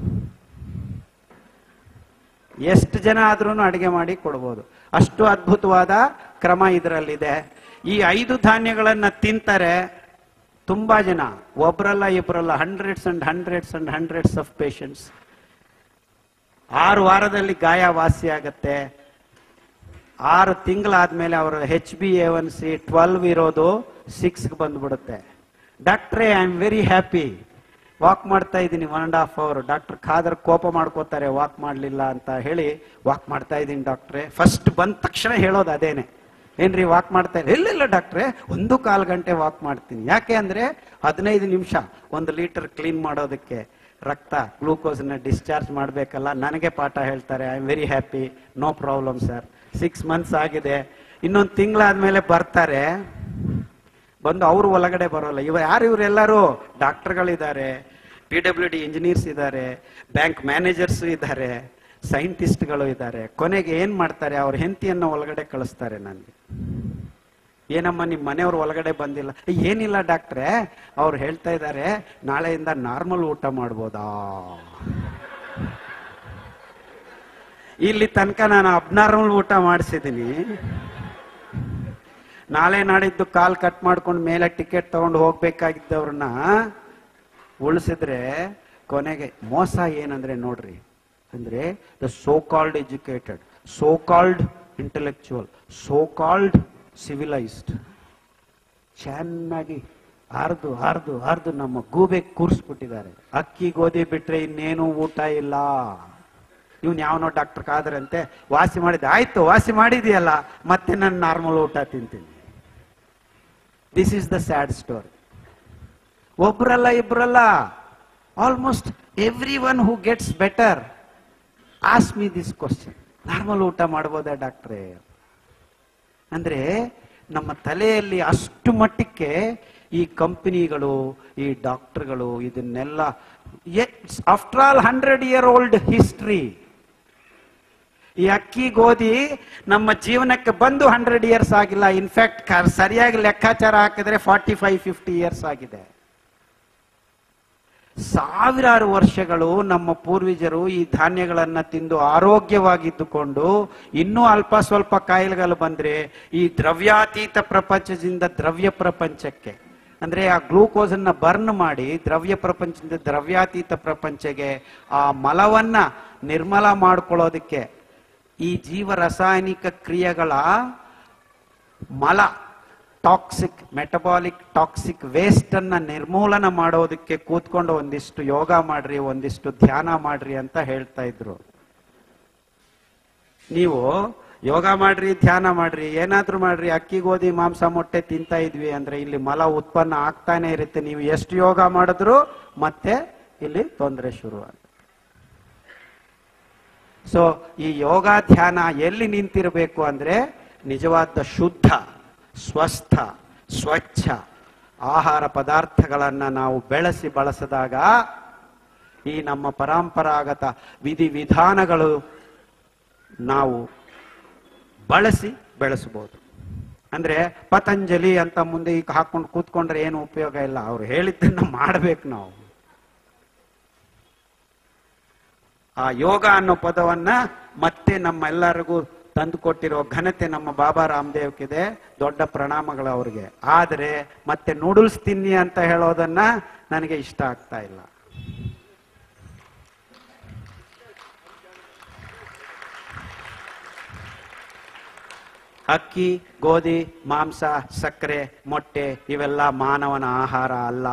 ಎಷ್ಟು ಜನ ಆದ್ರೂ ಅಡಿಗೆ ಮಾಡಿ ಕೊಡ್ಬೋದು ಅಷ್ಟು ಅದ್ಭುತವಾದ ಕ್ರಮ ಇದರಲ್ಲಿದೆ ಈ ಐದು ಧಾನ್ಯಗಳನ್ನ ತಿಂತಾರೆ ತುಂಬಾ ಜನ ಒಬ್ರಲ್ಲ ಇಬ್ರಲ್ಲ hundreds and hundreds and hundreds of patients ಆರು ವಾರದಲ್ಲಿ ಗಾಯ ವಾಸಿ ಆಗತ್ತೆ ಆರು ತಿಂಗಳಾದ್ಮೇಲೆ ಅವರ H B A one C twelve ಇರೋದು ಸಿಕ್ಸ್ ಬಂದ್ಬಿಡುತ್ತೆ ಡಾಕ್ಟ್ರೇ I am very happy walk ಮಾಡ್ತಾ ಇದ್ದೀನಿ one and half hour doctor Khader ಕೋಪ ಮಾಡ್ಕೋತಾರೆ ವಾಕ್ ಮಾಡ್ಲಿಲ್ಲ ಅಂತ ಹೇಳಿ ವಾಕ್ ಮಾಡ್ತಾ ಇದ್ದೀನಿ ಡಾಕ್ಟ್ರೆ ಫಸ್ಟ್ ಬಂದ ತಕ್ಷಣ ಹೇಳೋದು ಅದೇನೆ ಏನ್ರಿ ವಾಕ್ ಮಾಡ್ತಾ ಇಲ್ಲ ಇಲ್ಲ ಇಲ್ಲ ಡಾಕ್ಟ್ರೆ ಒಂದು ಕಾಲು ಗಂಟೆ ವಾಕ್ ಮಾಡ್ತೀನಿ ಯಾಕೆ ಅಂದ್ರೆ ಹದಿನೈದು ನಿಮಿಷ ಒಂದು ಲೀಟರ್ ಕ್ಲೀನ್ ಮಾಡೋದಕ್ಕೆ ರಕ್ತ ಗ್ಲೂಕೋಸ್ ನ ಡಿಸ್ಚಾರ್ಜ್ ಮಾಡ್ಬೇಕಲ್ಲ ನನಗೆ ಪಾಠ ಹೇಳ್ತಾರೆ I am very happy no problem sir six months ಆಗಿದೆ ಇನ್ನೊಂದು ತಿಂಗಳಾದ್ಮೇಲೆ ಬರ್ತಾರೆ ಬಂದು ಅವರು ಒಳಗಡೆ ಬರೋಲ್ಲ ಇವ ಯಾರು ಇವರೆಲ್ಲರೂ ಡಾಕ್ಟರ್ಗಳಿದ್ದಾರೆ ಪಿ ಡಬ್ಲ್ಯೂ ಡಿ ಇಂಜಿನಿಯರ್ಸ್ ಇದ್ದಾರೆ ಬ್ಯಾಂಕ್ ಮ್ಯಾನೇಜರ್ಸ್ ಇದ್ದಾರೆ ಸೈಂಟಿಸ್ಟ್ಗಳು ಇದ್ದಾರೆ ಕೊನೆಗೆ ಏನ್ ಮಾಡ್ತಾರೆ ಅವ್ರ ಹೆಂಡತಿಯನ್ನ ಒಳಗಡೆ ಕಳಿಸ್ತಾರೆ ನನಗೆ ಏನಮ್ಮ ನಿಮ್ಮ ಮನೆಯವ್ರು ಒಳಗಡೆ ಬಂದಿಲ್ಲ "ಏ, ಏನಿಲ್ಲ ಡಾಕ್ಟ್ರೆ ಅವ್ರು ಹೇಳ್ತಾ ಇದ್ದಾರೆ ನಾಳೆಯಿಂದ ನಾರ್ಮಲ್ ಊಟ ಮಾಡ್ಬೋದಾ ಇಲ್ಲಿ ತನಕ ನಾನು ಅಬ್ನಾರ್ಮಲ್ ಊಟ ಮಾಡಿಸಿದ್ದೀನಿ ನಾಳೆ ನಾಡಿದ್ದು ಕಾಲ್ ಕಟ್ ಮಾಡ್ಕೊಂಡು ಮೇಲೆ ಟಿಕೆಟ್ ತಗೊಂಡು ಹೋಗ್ಬೇಕಾಗಿದ್ದವ್ರನ್ನ ಉಳಿಸಿದ್ರೆ ಕೊನೆಗೆ ಮೋಸ ಏನಂದ್ರೆ ನೋಡ್ರಿ ಅಂದ್ರೆ the so called educated so called intellectual so called civilised ಚೆನ್ನಾಗಿ ಹರಿದು ಹರಿದು ಹರಿದು ನಮ್ಮ ಗೂಬೆ ಕೂರಿಸ್ಬಿಟ್ಟಿದ್ದಾರೆ ಅಕ್ಕಿ ಗೋಧಿ ಬಿಟ್ರೆ ಇನ್ನೇನು ಊಟ ಇಲ್ಲ ಇವ್ನು ಯಾವನೋ ಡಾಕ್ಟರ್ ಕಾದ್ರಂತೆ ವಾಸಿ ಮಾಡಿದ ಆಯ್ತು ವಾಸಿ ಮಾಡಿದೆಯಲ್ಲ ಮತ್ತೆ ನಾನು ನಾರ್ಮಲ್ ಊಟ ತಿಂತೀನಿ this is the sad story ಒಬ್ರಲ್ಲ ಇಬ್ರಲ್ಲ almost everyone who gets better ask me this question normal ಊಟ ಮಾಡ್ಬೋದಾ ಡಾಕ್ಟ್ರೇ ಅಂದ್ರೆ ನಮ್ಮ ತಲೆಯಲ್ಲಿ ಅಷ್ಟು ಮಟ್ಟಕ್ಕೆ ಈ ಕಂಪನಿಗಳು ಈ ಡಾಕ್ಟರ್ಗಳು ಇದನ್ನೆಲ್ಲ after all hundred year old history ಈ ಅಕ್ಕಿ ಗೋಧಿ ನಮ್ಮ ಜೀವನಕ್ಕೆ ಬಂದು ಹಂಡ್ರೆಡ್ ಇಯರ್ಸ್ ಆಗಿಲ್ಲ ಇನ್ಫ್ಯಾಕ್ಟ್ ಸರಿಯಾಗಿ ಲೆಕ್ಕಾಚಾರ ಹಾಕಿದ್ರೆ ಫಾರ್ಟಿ ಫೈವ್ ಫಿಫ್ಟಿ ಇಯರ್ಸ್ ಆಗಿದೆ ಸಾವಿರಾರು ವರ್ಷಗಳು ನಮ್ಮ ಪೂರ್ವಜರು ಈ ಧಾನ್ಯಗಳನ್ನ ತಿಂದು ಆರೋಗ್ಯವಾಗಿದ್ದುಕೊಂಡು ಇನ್ನೂ ಅಲ್ಪ ಸ್ವಲ್ಪ ಕಾಯಿಲೆಗಳು ಬಂದ್ರೆ ಈ ದ್ರವ್ಯಾತೀತ ಪ್ರಪಂಚದಿಂದ ದ್ರವ್ಯ ಪ್ರಪಂಚಕ್ಕೆ ಅಂದ್ರೆ ಆ ಗ್ಲೂಕೋಸ್ ಅನ್ನ ಬರ್ನ್ ಮಾಡಿ ದ್ರವ್ಯ ಪ್ರಪಂಚದಿಂದ ದ್ರವ್ಯಾತೀತ ಪ್ರಪಂಚಕ್ಕೆ ಆ ಮಲವನ್ನ ನಿರ್ಮಲ ಮಾಡ್ಕೊಳ್ಳೋದಕ್ಕೆ ಈ ಜೀವ ರಾಸಾಯನಿಕ ಕ್ರಿಯೆಗಳ ಮಲ ಟಾಕ್ಸಿಕ್ ಮೆಟಬಾಲಿಕ್ ಟಾಕ್ಸಿಕ್ ವೇಸ್ಟ್ ಅನ್ನ ನಿರ್ಮೂಲನ ಮಾಡೋದಕ್ಕೆ ಕೂತ್ಕೊಂಡು ಒಂದಿಷ್ಟು ಯೋಗ ಮಾಡ್ರಿ ಒಂದಿಷ್ಟು ಧ್ಯಾನ ಮಾಡ್ರಿ ಅಂತ ಹೇಳ್ತಾ ಇದ್ರು ನೀವು ಯೋಗ ಮಾಡ್ರಿ ಧ್ಯಾನ ಮಾಡ್ರಿ ಏನಾದ್ರೂ ಮಾಡ್ರಿ ಅಕ್ಕಿ ಗೋಧಿ ಮಾಂಸ ಮೊಟ್ಟೆ ತಿಂತಾ ಇದ್ವಿ ಅಂದ್ರೆ ಇಲ್ಲಿ ಮಲ ಉತ್ಪನ್ನ ಆಗ್ತಾನೆ ಇರುತ್ತೆ ನೀವು ಎಷ್ಟು ಯೋಗ ಮಾಡಿದ್ರು ಮತ್ತೆ ಇಲ್ಲಿ ತೊಂದರೆ ಶುರು ಆಗುತ್ತೆ ಸೊ ಈ ಯೋಗ ಧ್ಯಾನ ಎಲ್ಲಿ ನಿಂತಿರಬೇಕು ಅಂದ್ರೆ ನಿಜವಾದ ಶುದ್ಧ ಸ್ವಸ್ಥ ಸ್ವಚ್ಛ ಆಹಾರ ಪದಾರ್ಥಗಳನ್ನ ನಾವು ಬೆಳೆಸಿ ಬಳಸಿದಾಗ ಈ ನಮ್ಮ ಪರಂಪರಾಗತ ವಿಧಿ ವಿಧಾನಗಳು ನಾವು ಬಳಸಿ ಬೆಳೆಸಬಹುದು ಅಂದ್ರೆ ಪತಂಜಲಿ ಅಂತ ಮುಂದೆ ಈಗ ಹಾಕೊಂಡು ಕೂತ್ಕೊಂಡ್ರೆ ಏನು ಉಪಯೋಗ ಇಲ್ಲ ಅವ್ರು ಹೇಳಿದ್ದನ್ನ ಮಾಡ್ಬೇಕು ನಾವು ಆ ಯೋಗ ಅನ್ನೋ ಪದವನ್ನ ಮತ್ತೆ ನಮ್ಮೆಲ್ಲರಿಗೂ ತಂದು ಕೊಟ್ಟಿರೋ ಘನತೆ ನಮ್ಮ ಬಾಬಾ ರಾಮದೇವ್ಕಿದೆ ದೊಡ್ಡ ಪ್ರಣಾಮಗಳು ಅವ್ರಿಗೆ ಆದ್ರೆ ಮತ್ತೆ ನೂಡಲ್ಸ್ ತಿನ್ನಿ ಅಂತ ಹೇಳೋದನ್ನ ನನಗೆ ಇಷ್ಟ ಆಗ್ತಾ ಇಲ್ಲ ಅಕ್ಕಿ ಗೋಧಿ ಮಾಂಸ ಸಕ್ಕರೆ ಮೊಟ್ಟೆ ಇವೆಲ್ಲ ಮಾನವನ ಆಹಾರ ಅಲ್ಲ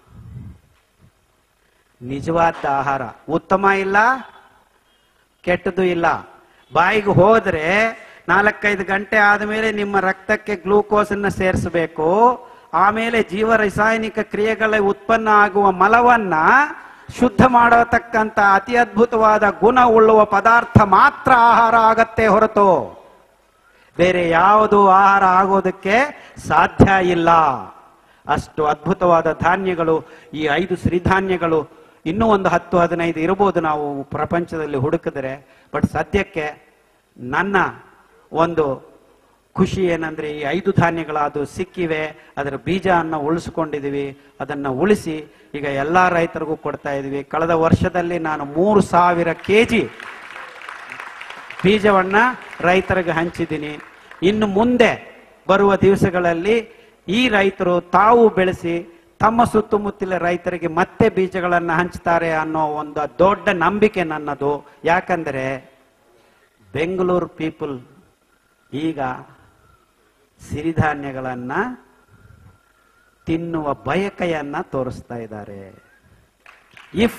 ನಿಜವಾದ ಆಹಾರ ಉತ್ತಮ ಇಲ್ಲ ಕೆಟ್ಟದು ಇಲ್ಲ ಬಾಯಿಗೆ ಹೋದ್ರೆ ನಾಲ್ಕೈದು ಗಂಟೆ ಆದಮೇಲೆ ನಿಮ್ಮ ರಕ್ತಕ್ಕೆ ಗ್ಲೂಕೋಸ್ ಅನ್ನ ಸೇರಿಸಬೇಕು ಆಮೇಲೆ ಜೀವ ರಾಸಾಯನಿಕ ಕ್ರಿಯೆಗಳ ಉತ್ಪನ್ನ ಆಗುವ ಮಲವನ್ನ ಶುದ್ಧ ಮಾಡತಕ್ಕಂತ ಅತಿ ಅದ್ಭುತವಾದ ಗುಣ ಉಳ್ಳುವ ಪದಾರ್ಥ ಮಾತ್ರ ಆಹಾರ ಆಗತ್ತೆ ಹೊರತು ಬೇರೆ ಯಾವುದು ಆಹಾರ ಆಗೋದಕ್ಕೆ ಸಾಧ್ಯ ಇಲ್ಲ ಅಷ್ಟು ಅದ್ಭುತವಾದ ಧಾನ್ಯಗಳು ಈ ಐದು ಸಿರಿಧಾನ್ಯಗಳು ಇನ್ನೂ ಒಂದು ಹತ್ತು ಹದಿನೈದು ಇರಬಹುದು ನಾವು ಪ್ರಪಂಚದಲ್ಲಿ ಹುಡುಕಿದ್ರೆ ಬಟ್ ಸದ್ಯಕ್ಕೆ ನನ್ನ ಒಂದು ಖುಷಿ ಏನಂದ್ರೆ ಈ ಐದು ಧಾನ್ಯಗಳದು ಸಿಕ್ಕಿವೆ ಅದರ ಬೀಜವನ್ನು ಉಳಿಸ್ಕೊಂಡಿದೀವಿ ಅದನ್ನ ಉಳಿಸಿ ಈಗ ಎಲ್ಲಾ ರೈತರಿಗೂ ಕೊಡ್ತಾ ಇದೀವಿ ಕಳೆದ ವರ್ಷದಲ್ಲಿ ನಾನು ಮೂರು ಸಾವಿರ ಕೆಜಿ ಬೀಜವನ್ನ ರೈತರಿಗೆ ಹಂಚಿದ್ದೀನಿ ಇನ್ನು ಮುಂದೆ ಬರುವ ದಿವಸಗಳಲ್ಲಿ ಈ ರೈತರು ತಾವು ಬೆಳೆಸಿ ತಮ್ಮ ಸುತ್ತಮುತ್ತಲ ರೈತರಿಗೆ ಮತ್ತೆ ಬೀಜಗಳನ್ನ ಹಂಚ್ತಾರೆ ಅನ್ನೋ ಒಂದು ದೊಡ್ಡ ನಂಬಿಕೆ ನನ್ನದು ಯಾಕಂದ್ರೆ ಬೆಂಗಳೂರು ಪೀಪಲ್ ಈಗ ಸಿರಿಧಾನ್ಯಗಳನ್ನ ತಿನ್ನುವ ಬಯಕೆಯನ್ನ ತೋರಿಸ್ತಾ ಇದ್ದಾರೆ if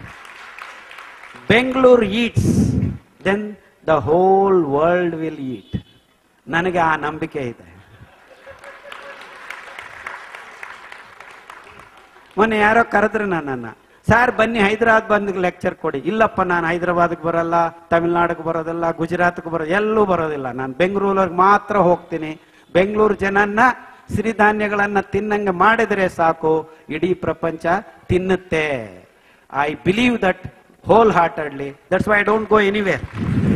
Bengaluru eats then the whole world will eat ನನಗೆ ಆ ನಂಬಿಕೆ ಇದೆ ಮೊನ್ನೆ ಯಾರೋ ಕರೆದ್ರು ನನ್ನನ್ನ ಸರ್ ಬನ್ನಿ ಹೈದರಾಬಾದ್ ಬಂದ್ ಲೆಕ್ಚರ್ ಕೊಡಿ ಇಲ್ಲಪ್ಪ ನಾನು ಹೈದರಾಬಾದ್ಗೆ ಬರಲ್ಲ ತಮಿಳ್ನಾಡಿಗೆ ಬರೋದಿಲ್ಲ ಗುಜರಾತ್ಗೆ ಬರೋದು ಎಲ್ಲೂ ಬರೋದಿಲ್ಲ ನಾನು ಬೆಂಗಳೂರಿಗೆ ಮಾತ್ರ ಹೋಗ್ತೀನಿ ಬೆಂಗಳೂರು ಜನನ್ನ ಸಿರಿಧಾನ್ಯಗಳನ್ನ ತಿನ್ನಂಗೆ ಮಾಡಿದ್ರೆ ಸಾಕು ಇಡೀ ಪ್ರಪಂಚ ತಿನ್ನುತ್ತೆ I believe that wholeheartedly that's why I don't go anywhere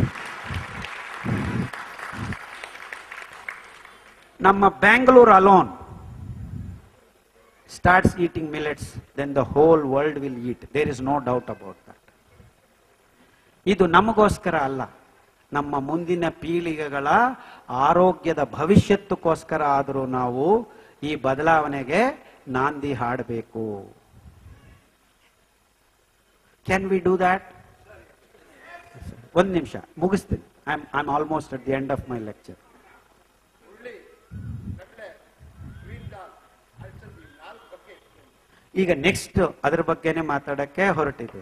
ನಮ್ಮ Bangalore alone starts eating millets, then the whole world will eat. There is no doubt about that. ಇದು ನಮಗೋಸ್ಕರ ಅಲ್ಲ ನಮ್ಮ ಮುಂದಿನ ಪೀಳಿಗೆಗಳ ಆರೋಗ್ಯದ ಭವಿಷ್ಯತ್ತಕ್ಕೋಸ್ಕರ ಆದರೂ ನಾವು ಈ ಬದಲಾವಣೆಗೆ ನಾಂದಿ ಹಾಡಬೇಕು ಕ್ಯಾನ್ ವಿ ಡೂ ದ್ಯಾಟ್ ಒಂದು ನಿಮಿಷ ಮುಗಿಸ್ತೀನಿ I am almost at the end of my lecture ಉಳ್ಳಿ ಕಡಲೆ ಗ್ರೀನ್ ದಾಲ್ ಅಲಸಂದಿ ನಾಲ್ಕು ಈಗ ನೆಕ್ಸ್ಟ್ ಅದ್ರ ಬಗ್ಗೆನೇ ಮಾತಾಡಕ್ಕೆ ಹೊರಟಿದ್ವಿ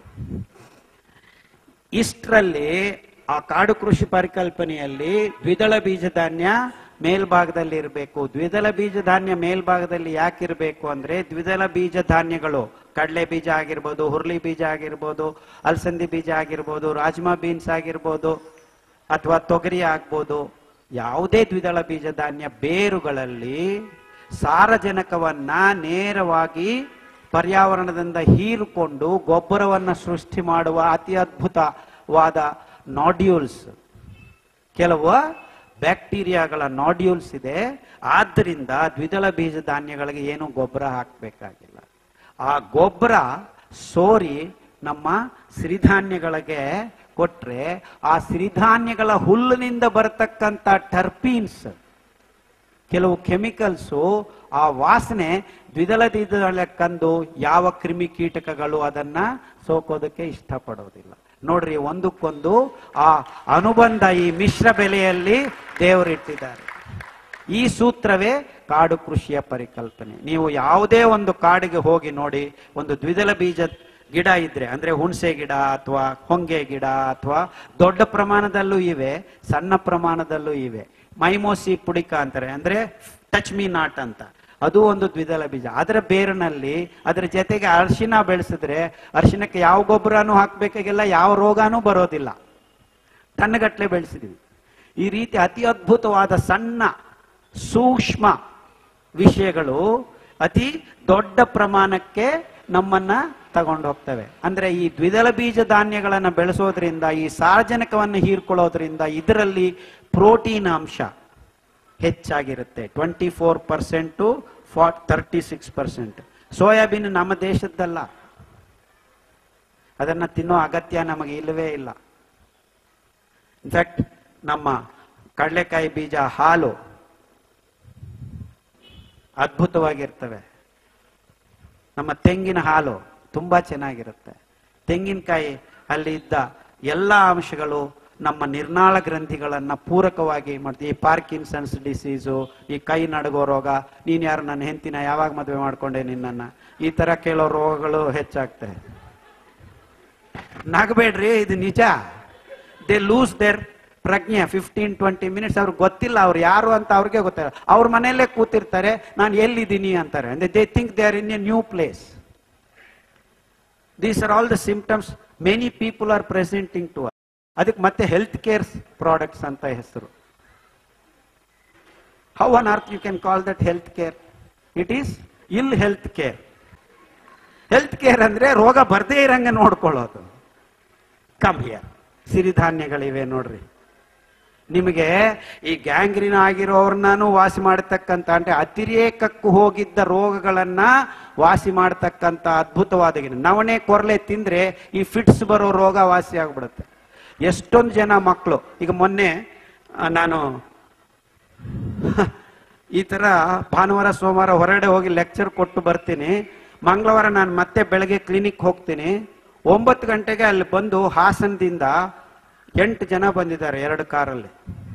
ಇಷ್ಟರಲ್ಲಿ ಆ ಕಾಡು ಕೃಷಿ ಪರಿಕಲ್ಪನೆಯಲ್ಲಿ ದ್ವಿದಳ ಬೀಜ ಧಾನ್ಯ ಮೇಲ್ಭಾಗದಲ್ಲಿ ಇರಬೇಕು ದ್ವಿದಳ ಬೀಜ ಧಾನ್ಯ ಮೇಲ್ಭಾಗದಲ್ಲಿ ಯಾಕಿರ್ಬೇಕು ಅಂದ್ರೆ ದ್ವಿದಳ ಬೀಜ ಧಾನ್ಯಗಳು ಕಡಲೆ ಬೀಜ ಆಗಿರ್ಬೋದು ಹುರುಳಿ ಬೀಜ ಆಗಿರ್ಬೋದು ಅಲಸಂದಿ ಬೀಜ ಆಗಿರ್ಬೋದು ರಾಜ್ಮಾ ಬೀನ್ಸ್ ಆಗಿರ್ಬೋದು ಅಥವಾ ತೊಗರಿ ಆಗ್ಬೋದು ಯಾವುದೇ ದ್ವಿದಳ ಬೀಜ ಧಾನ್ಯ ಬೇರುಗಳಲ್ಲಿ ಸಾರಜನಕವನ್ನ ನೇರವಾಗಿ ಪರ್ಯಾವರಣದಿಂದ ಹೀರಿಕೊಂಡು ಗೊಬ್ಬರವನ್ನ ಸೃಷ್ಟಿ ಮಾಡುವ ಅತಿ ಅದ್ಭುತವಾದ ನಾಡ್ಯೂಲ್ಸ್ ಕೆಲವು ಬ್ಯಾಕ್ಟೀರಿಯಾಗಳ ನಾಡ್ಯೂಲ್ಸ್ ಇದೆ ಆದ್ದರಿಂದ ದ್ವಿದಳ ಬೀಜ ಧಾನ್ಯಗಳಿಗೆ ಏನು ಗೊಬ್ಬರ ಹಾಕಬೇಕಾಗಿಲ್ಲ ಆ ಗೊಬ್ಬರ ಸೋರಿ ನಮ್ಮ ಸಿರಿಧಾನ್ಯಗಳಿಗೆ ಕೊಟ್ರೆ ಆ ಸಿರಿಧಾನ್ಯಗಳ ಹುಲ್ಲಿನಿಂದ ಬರತಕ್ಕಂತ ಟರ್ಪೀನ್ಸ್ ಕೆಲವು ಕೆಮಿಕಲ್ಸು ಆ ವಾಸನೆ ದ್ವಿದಳ ಕಂದು ಯಾವ ಕ್ರಿಮಿ ಕೀಟಕಗಳು ಅದನ್ನ ಸೋಕೋದಕ್ಕೆ ಇಷ್ಟಪಡೋದಿಲ್ಲ ನೋಡ್ರಿ ಒಂದಕ್ಕೊಂದು ಆ ಅನುಬಂಧ ಈ ಮಿಶ್ರ ಬೆಲೆಯಲ್ಲಿ ದೇವರಿಟ್ಟಿದ್ದಾರೆ ಈ ಸೂತ್ರವೇ ಕಾಡು ಕೃಷಿಯ ಪರಿಕಲ್ಪನೆ ನೀವು ಯಾವುದೇ ಒಂದು ಕಾಡಿಗೆ ಹೋಗಿ ನೋಡಿ ಒಂದು ದ್ವಿದಳ ಬೀಜ ಗಿಡ ಇದ್ರೆ ಅಂದ್ರೆ ಹುಣಸೆ ಗಿಡ ಅಥವಾ ಹೊಂಗೆ ಗಿಡ ಅಥವಾ ದೊಡ್ಡ ಪ್ರಮಾಣದಲ್ಲೂ ಇವೆ ಸಣ್ಣ ಪ್ರಮಾಣದಲ್ಲೂ ಇವೆ ಮೈಮೋಸಿ ಪುಡಿಕ ಅಂತಾರೆ ಅಂದ್ರೆ ಟಚ್ ಮೀ ನಾಟ್ ಅಂತ ಅದು ಒಂದು ದ್ವಿದಳ ಬೀಜ ಅದರ ಬೇರಿನಲ್ಲಿ ಅದರ ಜೊತೆಗೆ ಅರಿಶಿನ ಬೆಳೆಸಿದ್ರೆ ಅರಿಶಿನಕ್ಕೆ ಯಾವ ಗೊಬ್ಬರನೂ ಹಾಕ್ಬೇಕಾಗಿಲ್ಲ ಯಾವ ರೋಗಾನೂ ಬರೋದಿಲ್ಲ ಟನ್ಗಟ್ಲೆ ಬೆಳೆಸಿದೀವಿ ಈ ರೀತಿ ಅತಿ ಅದ್ಭುತವಾದ ಸಣ್ಣ ಸೂಕ್ಷ್ಮ ವಿಷಯಗಳು ಅತಿ ದೊಡ್ಡ ಪ್ರಮಾಣಕ್ಕೆ ನಮ್ಮನ್ನ ತಗೊಂಡು ಹೋಗ್ತವೆ ಅಂದ್ರೆ ಈ ದ್ವಿದಳ ಬೀಜ ಧಾನ್ಯಗಳನ್ನ ಬೆಳೆಸೋದ್ರಿಂದ ಈ ಸಾರ್ವಜನಿಕವನ್ನು ಹೀರ್ಕೊಳ್ಳೋದ್ರಿಂದ ಇದರಲ್ಲಿ ಪ್ರೋಟೀನ್ ಅಂಶ ಹೆಚ್ಚಾಗಿರುತ್ತೆ twenty four percent to for thirty six percent soyabean ನಮ್ಮ ದೇಶದ್ದಲ್ಲ ಅದನ್ನ ತಿನ್ನೋ ಅಗತ್ಯ ನಮಗೆ ಇಲ್ಲವೇ ಇಲ್ಲ ಇನ್ಫ್ಯಾಕ್ಟ್ ನಮ್ಮ ಕಡಲೆಕಾಯಿ ಬೀಜ ಹಾಲು ಅದ್ಭುತವಾಗಿರ್ತವೆ ನಮ್ಮ ತೆಂಗಿನ ಹಾಲು ತುಂಬಾ ಚೆನ್ನಾಗಿರುತ್ತೆ ತೆಂಗಿನಕಾಯಿ ಅಲ್ಲಿ ಇದ್ದ ಎಲ್ಲ ಅಂಶಗಳು ನಮ್ಮ ನಿರ್ನಾಳ ಗ್ರಂಥಿಗಳನ್ನ ಪೂರಕವಾಗಿ ಮಾಡ್ತೀವಿ ಈ ಪಾರ್ಕಿನ್ಸನ್ಸ್ ಡಿಸೀಸು ಈ ಕೈ ನಡಗೋ ರೋಗ ನೀನ್ ಯಾರು ನನ್ನ ಹೆಂತಿನ ಯಾವಾಗ ಮದುವೆ ಮಾಡ್ಕೊಂಡೆ ನಿನ್ನನ್ನ ಈ ತರ ಕೇಳೋ ರೋಗಗಳು ಹೆಚ್ಚಾಗ್ತವೆ ನಗಬೇಡ್ರಿ ಇದು ನಿಜ ದೇ ಲೂಸ್ ದೇರ್ ಪ್ರಜ್ಞೆ ಫಿಫ್ಟೀನ್ ಟ್ವೆಂಟಿ ಮಿನಿಟ್ಸ್ ಅವ್ರಿಗೆ ಗೊತ್ತಿಲ್ಲ ಅವ್ರು ಯಾರು ಅಂತ ಅವ್ರಿಗೆ ಗೊತ್ತಿಲ್ಲ ಅವ್ರ ಮನೆಯಲ್ಲೇ ಕೂತಿರ್ತಾರೆ ನಾನು ಎಲ್ಲಿದ್ದೀನಿ ಅಂತಾರೆ ಅಂದ್ರೆ they think they are in a new place these are all the symptoms many people are presenting to ಅದಕ್ಕೆ ಮತ್ತೆ ಹೆಲ್ತ್ ಕೇರ್ ಪ್ರಾಡಕ್ಟ್ಸ್ ಅಂತ ಹೆಸರು how on earth you can call that health care it is ill health care health care ಅಂದ್ರೆ ರೋಗ ಬರ್ದೇ ಇರಂಗೆ ನೋಡ್ಕೊಳ್ಳೋದು come here ಸಿರಿಧಾನ್ಯಗಳಿವೆ ನೋಡ್ರಿ ನಿಮಗೆ ಈ ಗ್ಯಾಂಗ್ರಿನ್ ಆಗಿರೋರ್ನಾನು ವಾಸಿ ಮಾಡತಕ್ಕಂತ ಅಂದ್ರೆ ಅತಿರೇಕಕ್ಕೂ ಹೋಗಿದ್ದ ರೋಗಗಳನ್ನ ವಾಸಿ ಮಾಡತಕ್ಕಂತ ಅದ್ಭುತವಾದ ಗಿಡ ನವಣೆ ಕೊರಲೆ ತಿಂದ್ರೆ ಈ ಫಿಟ್ಸ್ ಬರೋ ರೋಗ ವಾಸಿ ಆಗ್ಬಿಡುತ್ತೆ ಎಷ್ಟೊಂದು ಜನ ಮಕ್ಕಳು ಈಗ ಮೊನ್ನೆ ಆ, ನಾನು ಈ ತರ ಭಾನುವಾರ ಸೋಮವಾರ ಹೊರಗಡೆ ಹೋಗಿ ಲೆಕ್ಚರ್ ಕೊಟ್ಟು ಬರ್ತೀನಿ ಮಂಗಳವಾರ ನಾನು ಮತ್ತೆ ಬೆಳಗ್ಗೆ ಕ್ಲಿನಿಕ್ ಹೋಗ್ತೀನಿ ಒಂಬತ್ತು ಗಂಟೆಗೆ ಅಲ್ಲಿ ಬಂದು ಹಾಸನದಿಂದ ಎಂಟು ಜನ ಬಂದಿದ್ದಾರೆ ಎರಡು ಕಾರಲ್ಲಿ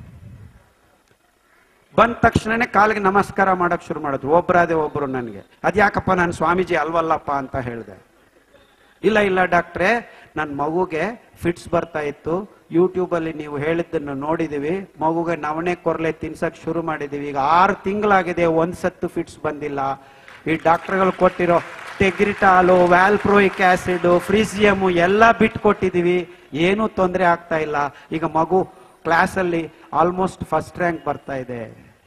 ಬಂದ ತಕ್ಷಣನೇ ಕಾಲಿಗೆ ನಮಸ್ಕಾರ ಮಾಡಕ್ ಶುರು ಮಾಡಿದ್ರು ಒಬ್ರಾದೆ ಒಬ್ರು ನನಗೆ ಅದ್ಯಾಕಪ್ಪ ನಾನು ಸ್ವಾಮೀಜಿ ಅಲ್ವಲ್ಲಪ್ಪ ಅಂತ ಹೇಳಿದೆ ಇಲ್ಲ ಇಲ್ಲ ಡಾಕ್ಟ್ರೆ ನನ್ನ ಮಗುಗೆ ಫಿಟ್ಸ್ ಬರ್ತಾ ಇತ್ತು ಯೂಟ್ಯೂಬ್ ಅಲ್ಲಿ ನೀವು ಹೇಳಿದ್ದನ್ನು ನೋಡಿದೀವಿ ಮಗುಗೆ ನವಣೆ ಕೊರಲೆ ತಿನ್ಸಕ್ ಶುರು ಮಾಡಿದೀವಿ ಈಗ ಆರು ತಿಂಗಳಾಗಿದೆ ಒಂದ್ ಸತ್ತು ಫಿಟ್ಸ್ ಬಂದಿಲ್ಲ ಈ ಡಾಕ್ಟರ್ಗಳು ಕೊಟ್ಟಿರೋ ಟೆಗ್ರಿಟಾಲು ವ್ಯಾಲ್ಪ್ರೋಯಿಕ್ ಆಸಿಡ್ ಫ್ರೀಸಿಯಮ್ ಎಲ್ಲ ಬಿಟ್ಟು ಕೊಟ್ಟಿದೀವಿ ಏನೂ ತೊಂದರೆ ಆಗ್ತಾ ಇಲ್ಲ ಈಗ ಮಗು ಕ್ಲಾಸಲ್ಲಿ ಆಲ್ಮೋಸ್ಟ್ ಫಸ್ಟ್ ರ್ಯಾಂಕ್ ಬರ್ತಾ ಇದೆ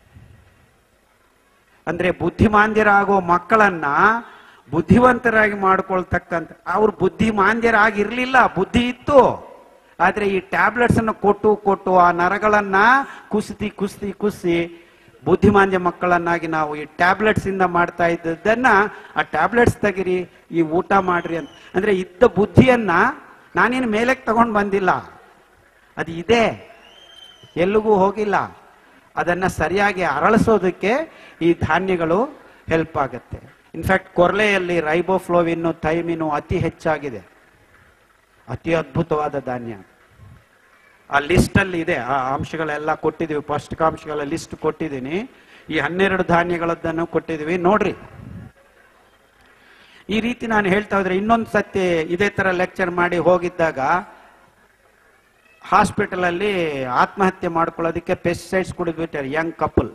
ಅಂದ್ರೆ ಬುದ್ಧಿಮಾಂದ್ಯರಾಗೋ ಮಕ್ಕಳನ್ನ ಬುದ್ಧಿವಂತರಾಗಿ ಮಾಡ್ಕೊಳ್ತಕ್ಕಂತ ಅವ್ರು ಬುದ್ಧಿಮಾಂದ್ಯರಾಗಿರ್ಲಿಲ್ಲ ಬುದ್ಧಿ ಇತ್ತು ಆದ್ರೆ ಈ ಟ್ಯಾಬ್ಲೆಟ್ಸ್ ಅನ್ನು ಕೊಟ್ಟು ಕೊಟ್ಟು ಆ ನರಗಳನ್ನ ಕುಸಿತಿ ಕುಸಿತಿ ಕುಸಿ ಬುದ್ಧಿಮಾಂದ್ಯ ಮಕ್ಕಳನ್ನಾಗಿ ನಾವು ಈ ಟ್ಯಾಬ್ಲೆಟ್ಸ್ ಇಂದ ಮಾಡ್ತಾ ಇದ್ದದನ್ನ ಆ ಟ್ಯಾಬ್ಲೆಟ್ಸ್ ತೆಗಿರಿ ಈ ಊಟ ಮಾಡ್ರಿ ಅಂತ ಅಂದ್ರೆ ಇದ್ದ ಬುದ್ಧಿಯನ್ನ ನಾನೇನು ಮೇಲಕ್ಕೆ ತಗೊಂಡ್ ಬಂದಿಲ್ಲ ಅದು ಇದೆ ಎಲ್ಲಿಗೂ ಹೋಗಿಲ್ಲ ಅದನ್ನ ಸರಿಯಾಗಿ ಅರಳಿಸೋದಕ್ಕೆ ಈ ಧಾನ್ಯಗಳು ಹೆಲ್ಪ್ ಆಗುತ್ತೆ ಇನ್ಫ್ಯಾಕ್ಟ್ ಕೊರ್ಲೆಯಲ್ಲಿ ರೈಬೋಫ್ಲೋವಿನ್ನು ಥೈಮಿನು ಅತಿ ಹೆಚ್ಚಾಗಿದೆ ಅತಿ ಅದ್ಭುತವಾದ ಧಾನ್ಯ ಆ ಲಿಸ್ಟ್ ಅಲ್ಲಿ ಇದೆ ಆ ಅಂಶಗಳೆಲ್ಲ ಕೊಟ್ಟಿದ್ದೀವಿ ಪೌಷ್ಟಿಕಾಂಶಗಳ ಲಿಸ್ಟ್ ಕೊಟ್ಟಿದ್ದೀನಿ ಈ ಹನ್ನೆರಡು ಧಾನ್ಯಗಳದ್ದನ್ನು ಕೊಟ್ಟಿದ್ದೀವಿ ನೋಡ್ರಿ ಈ ರೀತಿ ನಾನು ಹೇಳ್ತಾ ಹೋದ್ರೆ ಇನ್ನೊಂದು ಸತಿ ಇದೇ ತರ ಲೆಕ್ಚರ್ ಮಾಡಿ ಹೋಗಿದ್ದಾಗ ಹಾಸ್ಪಿಟಲ್ ಅಲ್ಲಿ ಆತ್ಮಹತ್ಯೆ ಮಾಡ್ಕೊಳ್ಳೋದಕ್ಕೆ ಪೆಸ್ಟಿಸೈಡ್ಸ್ ಕುಡಿದ್ಬಿಟ್ಟಾರೆ ಯಂಗ್ ಕಪಲ್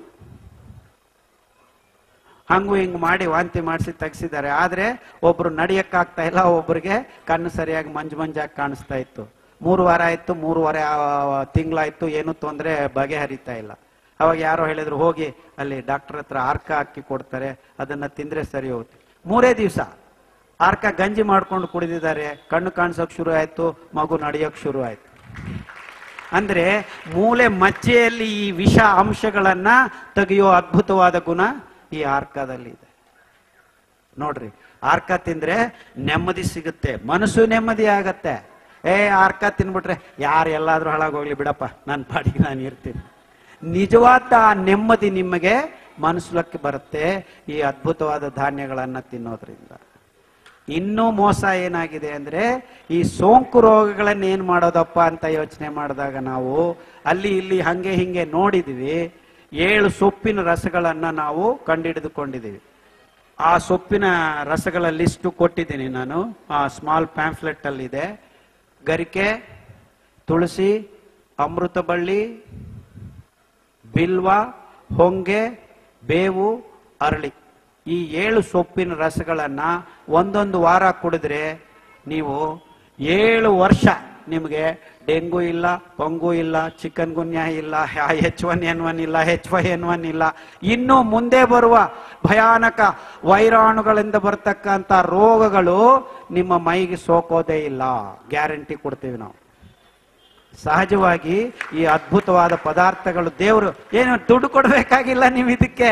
ಹಂಗು ಹಿಂಗ್ ಮಾಡಿ ವಾಂತಿ ಮಾಡಿಸಿ ತೆಗ್ಸಿದ್ದಾರೆ ಆದ್ರೆ ಒಬ್ರು ನಡಿಯಕ್ಕಾಗ್ತಾ ಇಲ್ಲ ಒಬ್ರಿಗೆ ಕಣ್ಣು ಸರಿಯಾಗಿ ಮಂಜು ಮಂಜಾಗಿ ಕಾಣಿಸ್ತಾ ಇತ್ತು ಮೂರು ವಾರ ಆಯ್ತು ಮೂರುವರೆ ತಿಂಗಳಾಯ್ತು ಏನು ತೊಂದರೆ ಬಗೆಹರಿತಾ ಇಲ್ಲ ಅವಾಗ ಯಾರೋ ಹೇಳಿದ್ರು ಹೋಗಿ ಅಲ್ಲಿ ಡಾಕ್ಟರ್ ಹತ್ರ ಆರ್ಕ ಹಾಕಿ ಕೊಡ್ತಾರೆ ಅದನ್ನ ತಿಂದ್ರೆ ಸರಿ ಹೋಗುತ್ತೆ ಮೂರೇ ದಿವಸ ಆರ್ಕ ಗಂಜಿ ಮಾಡ್ಕೊಂಡು ಕುಡಿದಿದ್ದಾರೆ ಕಣ್ಣು ಕಾಣಿಸೋಕ್ ಶುರು ಆಯ್ತು ಮಗು ನಡೆಯೋಕ್ ಶುರು ಆಯ್ತು ಅಂದ್ರೆ ಮೂಲೆ ಮಜ್ಜೆಯಲ್ಲಿ ಈ ವಿಷ ಅಂಶಗಳನ್ನ ತೆಗೆಯೋ ಅದ್ಭುತವಾದ ಗುಣ ಈ ಆರ್ಕದಲ್ಲಿ ಇದೆ ನೋಡ್ರಿ ಆರ್ಕ ತಿಂದ್ರೆ ನೆಮ್ಮದಿ ಸಿಗುತ್ತೆ ಮನಸ್ಸು ನೆಮ್ಮದಿ ಆಗತ್ತೆ ಏ ಆರ್ಕ ತಿನ್ಬಿಟ್ರೆ ಯಾರು ಎಲ್ಲಾದ್ರೂ ಹಾಳಾಗೋಗ್ಲಿ ಬಿಡಪ್ಪ ನನ್ನ ಪಾಡಿಗೆ ನಾನು ಇರ್ತೀನಿ ನಿಜವಾದ ಆ ನೆಮ್ಮದಿ ನಿಮಗೆ ಮನಸ್ಸುಲಕ್ಕೆ ಬರುತ್ತೆ ಈ ಅದ್ಭುತವಾದ ಧಾನ್ಯಗಳನ್ನ ತಿನ್ನೋದ್ರಿಂದ ಇನ್ನೂ ಮೋಸ ಏನಾಗಿದೆ ಅಂದ್ರೆ ಈ ಸೋಂಕು ರೋಗಗಳನ್ನ ಏನ್ ಮಾಡೋದಪ್ಪ ಅಂತ ಯೋಚನೆ ಮಾಡಿದಾಗ ನಾವು ಅಲ್ಲಿ ಇಲ್ಲಿ ಹಂಗೆ ಹಿಂಗೆ ನೋಡಿದ್ವಿ ಏಳು ಸೊಪ್ಪಿನ ರಸಗಳನ್ನ ನಾವು ಕಂಡಿಡಿದುಕೊಂಡಿದ್ದೀವಿ ಆ ಸೊಪ್ಪಿನ ರಸಗಳ ಲಿಸ್ಟ್ ಕೊಟ್ಟಿದ್ದೀನಿ ನಾನು ಆ ಸ್ಮಾಲ್ ಪ್ಯಾಂಫ್ಲೆಟ್ ಅಲ್ಲಿ ಇದೆ ಗರಿಕೆ ತುಳಸಿ ಅಮೃತ ಬಳ್ಳಿ ಬಿಲ್ವ ಹೊಂಗೆ ಬೇವು ಅರಳಿ ಈ ಏಳು ಸೊಪ್ಪಿನ ರಸಗಳನ್ನ ಒಂದೊಂದು ವಾರ ಕುಡಿದ್ರೆ ನೀವು ಏಳು ವರ್ಷ ನಿಮಗೆ ಡೆಂಗು ಇಲ್ಲ ಪೊಂಗು ಇಲ್ಲ ಚಿಕನ್ ಗುನ್ಯಾ ಇಲ್ಲ ಹೆಚ್ ಒನ್ ಎನ್ ಒನ್ ಇಲ್ಲ ಹೆಚ್ ವೈ ಎನ್ ಒನ್ ಇಲ್ಲ ಇನ್ನು ಮುಂದೆ ಬರುವ ಭಯಾನಕ ವೈರಾಣುಗಳಿಂದ ಬರ್ತಕ್ಕಂಥ ರೋಗಗಳು ನಿಮ್ಮ ಮೈಗೆ ಸೋಕೋದೇ ಇಲ್ಲ ಗ್ಯಾರಂಟಿ ಕೊಡ್ತೀವಿ ನಾವು ಸಹಜವಾಗಿ ಈ ಅದ್ಭುತವಾದ ಪದಾರ್ಥಗಳು ದೇವರು ಏನು ದುಡ್ಡು ಕೊಡಬೇಕಾಗಿಲ್ಲ ನೀವು ಇದಕ್ಕೆ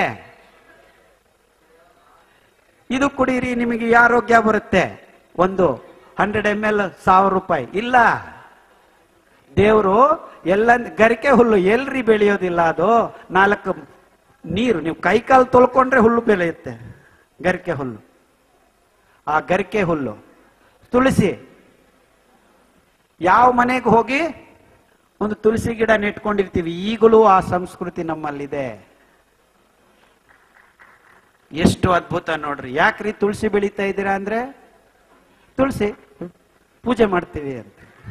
ಇದು ಕುಡೀರಿ ನಿಮಗೆ ಈ ಆರೋಗ್ಯ ಬರುತ್ತೆ ಒಂದು ಹಂಡ್ರೆಡ್ ಎಮ್ ಎಲ್ ಸಾವಿರ ರೂಪಾಯಿ ಇಲ್ಲ ದೇವರು ಎಲ್ಲ ಗರಿಕೆ ಹುಲ್ಲು ಎಲ್ರಿ ಬೆಳೆಯೋದಿಲ್ಲ ಅದು ನಾಲ್ಕು ನೀರು ನೀವು ಕೈಕಾಲು ತೊಳ್ಕೊಂಡ್ರೆ ಹುಲ್ಲು ಬೆಳೆಯುತ್ತೆ ಗರಿಕೆ ಹುಲ್ಲು ಆ ಗರಿಕೆ ಹುಲ್ಲು ತುಳಸಿ ಯಾವ ಮನೆಗೆ ಹೋಗಿ ಒಂದು ತುಳಸಿ ಗಿಡ ನೆಟ್ಕೊಂಡಿರ್ತೀವಿ ಈಗಲೂ ಆ ಸಂಸ್ಕೃತಿ ನಮ್ಮಲ್ಲಿದೆ ಎಷ್ಟು ಅದ್ಭುತ ನೋಡ್ರಿ ಯಾಕ್ರಿ ತುಳಸಿ ಬೆಳೀತಾ ಇದ್ದೀರಾ ಅಂದ್ರೆ ತುಳಸಿ ಪೂಜೆ ಮಾಡ್ತೀವಿ ಅಂತ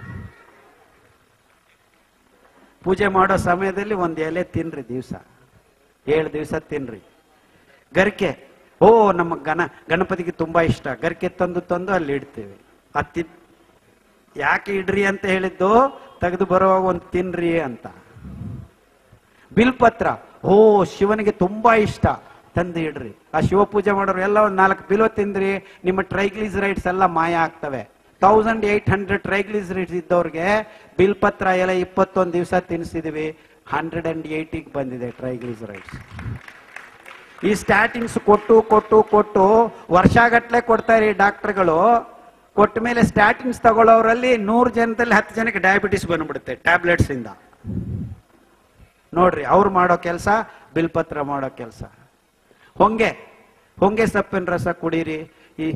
ಪೂಜೆ ಮಾಡೋ ಸಮಯದಲ್ಲಿ ಒಂದು ಎಲೆ ತಿನ್ರಿ ದಿವಸ ಏಳು ದಿವಸ ತಿನ್ರಿ ಗರಿಕೆ ಓ ನಮ್ಮ ಗಣ ಗಣಪತಿಗೆ ತುಂಬಾ ಇಷ್ಟ ಗರಿಕೆ ತಂದು ತಂದು ಅಲ್ಲಿ ಇಡ್ತೀವಿ ಹತ್ತಿ ಯಾಕೆ ಇಡ್ರಿ ಅಂತ ಹೇಳಿದ್ದು ತೆಗೆದು ಬರುವಾಗ ಒಂದು ತಿನ್ರಿ ಅಂತ ಬಿಲ್ಪತ್ರ ಓ ಶಿವನಿಗೆ ತುಂಬಾ ಇಷ್ಟ ತಂದು ಇಡ್ರಿ ಆ ಶಿವ ಪೂಜೆ ಮಾಡೋರು ಎಲ್ಲ ಒಂದು ನಾಲ್ಕು ಬಿಲೋ ತಿಂದ್ರಿ ನಿಮ್ಮ ಟ್ರೈಗ್ಲಿಸರೈಡ್ಸ್ ಎಲ್ಲ ಮಾಯ ಆಗ್ತವೆ ತೌಸಂಡ್ ಏಟ್ ಹಂಡ್ರೆಡ್ ಟ್ರೈಗ್ಲಿಸರೈಡ್ಸ್ ಇದ್ದವ್ರಿಗೆ ಬಿಲ್ಪತ್ರ ಎಲ್ಲ ಇಪ್ಪತ್ತೊಂದು ದಿವಸ ತಿನ್ಸಿದೀವಿ ಹಂಡ್ರೆಡ್ ಅಂಡ್ ಏಯ್ಟಿಗೆ ಬಂದಿದೆ ಟ್ರೈಗ್ಲಿಸರೈಡ್ಸ್ ಈ ಸ್ಟ್ಯಾಟಿನ್ಸ್ ಕೊಟ್ಟು ಕೊಟ್ಟು ಕೊಟ್ಟು ವರ್ಷಗಟ್ಲೆ ಕೊಡ್ತಾರೆ ಈ ಡಾಕ್ಟರ್ಗಳು ಕೊಟ್ಟ ಮೇಲೆ ಸ್ಟ್ಯಾಟಿನ್ಸ್ ತಗೊಳ್ಳೋರಲ್ಲಿ ನೂರು ಜನದಲ್ಲಿ ಹತ್ತು ಜನಕ್ಕೆ ಡಯಾಬಿಟಿಸ್ ಬಂದ್ಬಿಡುತ್ತೆ ಟ್ಯಾಬ್ಲೆಟ್ಸ್ ಇಂದ ನೋಡ್ರಿ ಅವ್ರು ಮಾಡೋ ಕೆಲಸ ಬಿಲ್ಪತ್ರ ಮಾಡೋ ಕೆಲಸ ಹೊಂಗೆ ಹೊಂಗೆ ಸೊಪ್ಪಿನ ರಸ ಕುಡೀರಿ ಈ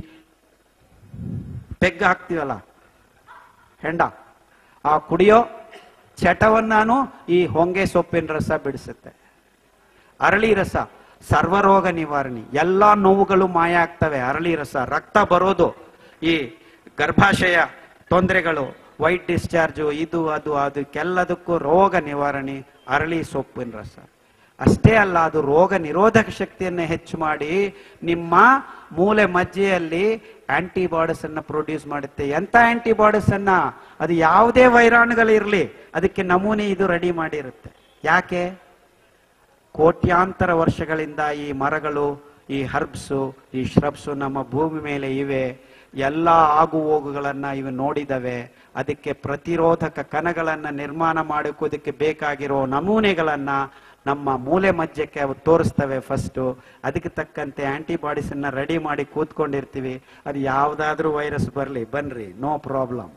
ಪೆಗ್ ಹಾಕ್ತೀವಲ್ಲ ಹೆಂಡ ಆ ಕುಡಿಯೋ ಚಟವನ್ನಾನು ಈ ಹೊಂಗೆ ಸೊಪ್ಪಿನ ರಸ ಬಿಡಿಸುತ್ತೆ ಅರಳಿ ರಸ ಸರ್ವರೋಗ ನಿವಾರಣೆ ಎಲ್ಲಾ ನೋವುಗಳು ಮಾಯ ಆಗ್ತವೆ ಅರಳಿ ರಸ ರಕ್ತ ಬರೋದು ಈ ಗರ್ಭಾಶಯ ತೊಂದರೆಗಳು ವೈಟ್ ಡಿಸ್ಚಾರ್ಜು ಇದು ಅದು ಅದಕ್ಕೆಲ್ಲದಕ್ಕೂ ರೋಗ ನಿವಾರಣೆ ಅರಳಿ ಸೊಪ್ಪಿನ ರಸ ಅಷ್ಟೇ ಅಲ್ಲ ಅದು ರೋಗ ನಿರೋಧಕ ಶಕ್ತಿಯನ್ನು ಹೆಚ್ಚು ಮಾಡಿ ನಿಮ್ಮ ಮೂಲೆ ಮಜ್ಜೆಯಲ್ಲಿ ಆಂಟಿಬಾಡೀಸ್ ಅನ್ನ ಪ್ರೊಡ್ಯೂಸ್ ಮಾಡುತ್ತೆ ಎಂತ ಆಂಟಿಬಾಡೀಸ್ ಅನ್ನ ಅದು ಯಾವುದೇ ವೈರಾಣುಗಳಿರ್ಲಿ ಅದಕ್ಕೆ ನಮೂನೆ ಇದು ರೆಡಿ ಮಾಡಿರುತ್ತೆ ಯಾಕೆ ಕೋಟ್ಯಾಂತರ ವರ್ಷಗಳಿಂದ ಈ ಮರಗಳು ಈ ಹರ್ಬ್ಸು ಈ ಶ್ರಬ್ಸು ನಮ್ಮ ಭೂಮಿ ಮೇಲೆ ಇವೆ ಎಲ್ಲ ಆಗು ಹೋಗುಗಳನ್ನ ಇವು ನೋಡಿದವೆ ಅದಕ್ಕೆ ಪ್ರತಿರೋಧಕ ಕಣಗಳನ್ನ ನಿರ್ಮಾಣ ಮಾಡೋಕೋದಕ್ಕೆ ಬೇಕಾಗಿರೋ ನಮೂನೆಗಳನ್ನ ನಮ್ಮ ಮೂಲೆ ಮಜ್ಜಕ್ಕೆ ಅವು ತೋರಿಸ್ತವೆ ಫಸ್ಟು ಅದಕ್ಕೆ ತಕ್ಕಂತೆ ಆಂಟಿಬಾಡೀಸ್ ಅನ್ನ ರೆಡಿ ಮಾಡಿ ಕೂತ್ಕೊಂಡಿರ್ತೀವಿ ಅದು ಯಾವ್ದಾದ್ರೂ ವೈರಸ್ ಬರಲಿ ಬನ್ರಿ ನೋ ಪ್ರಾಬ್ಲಮ್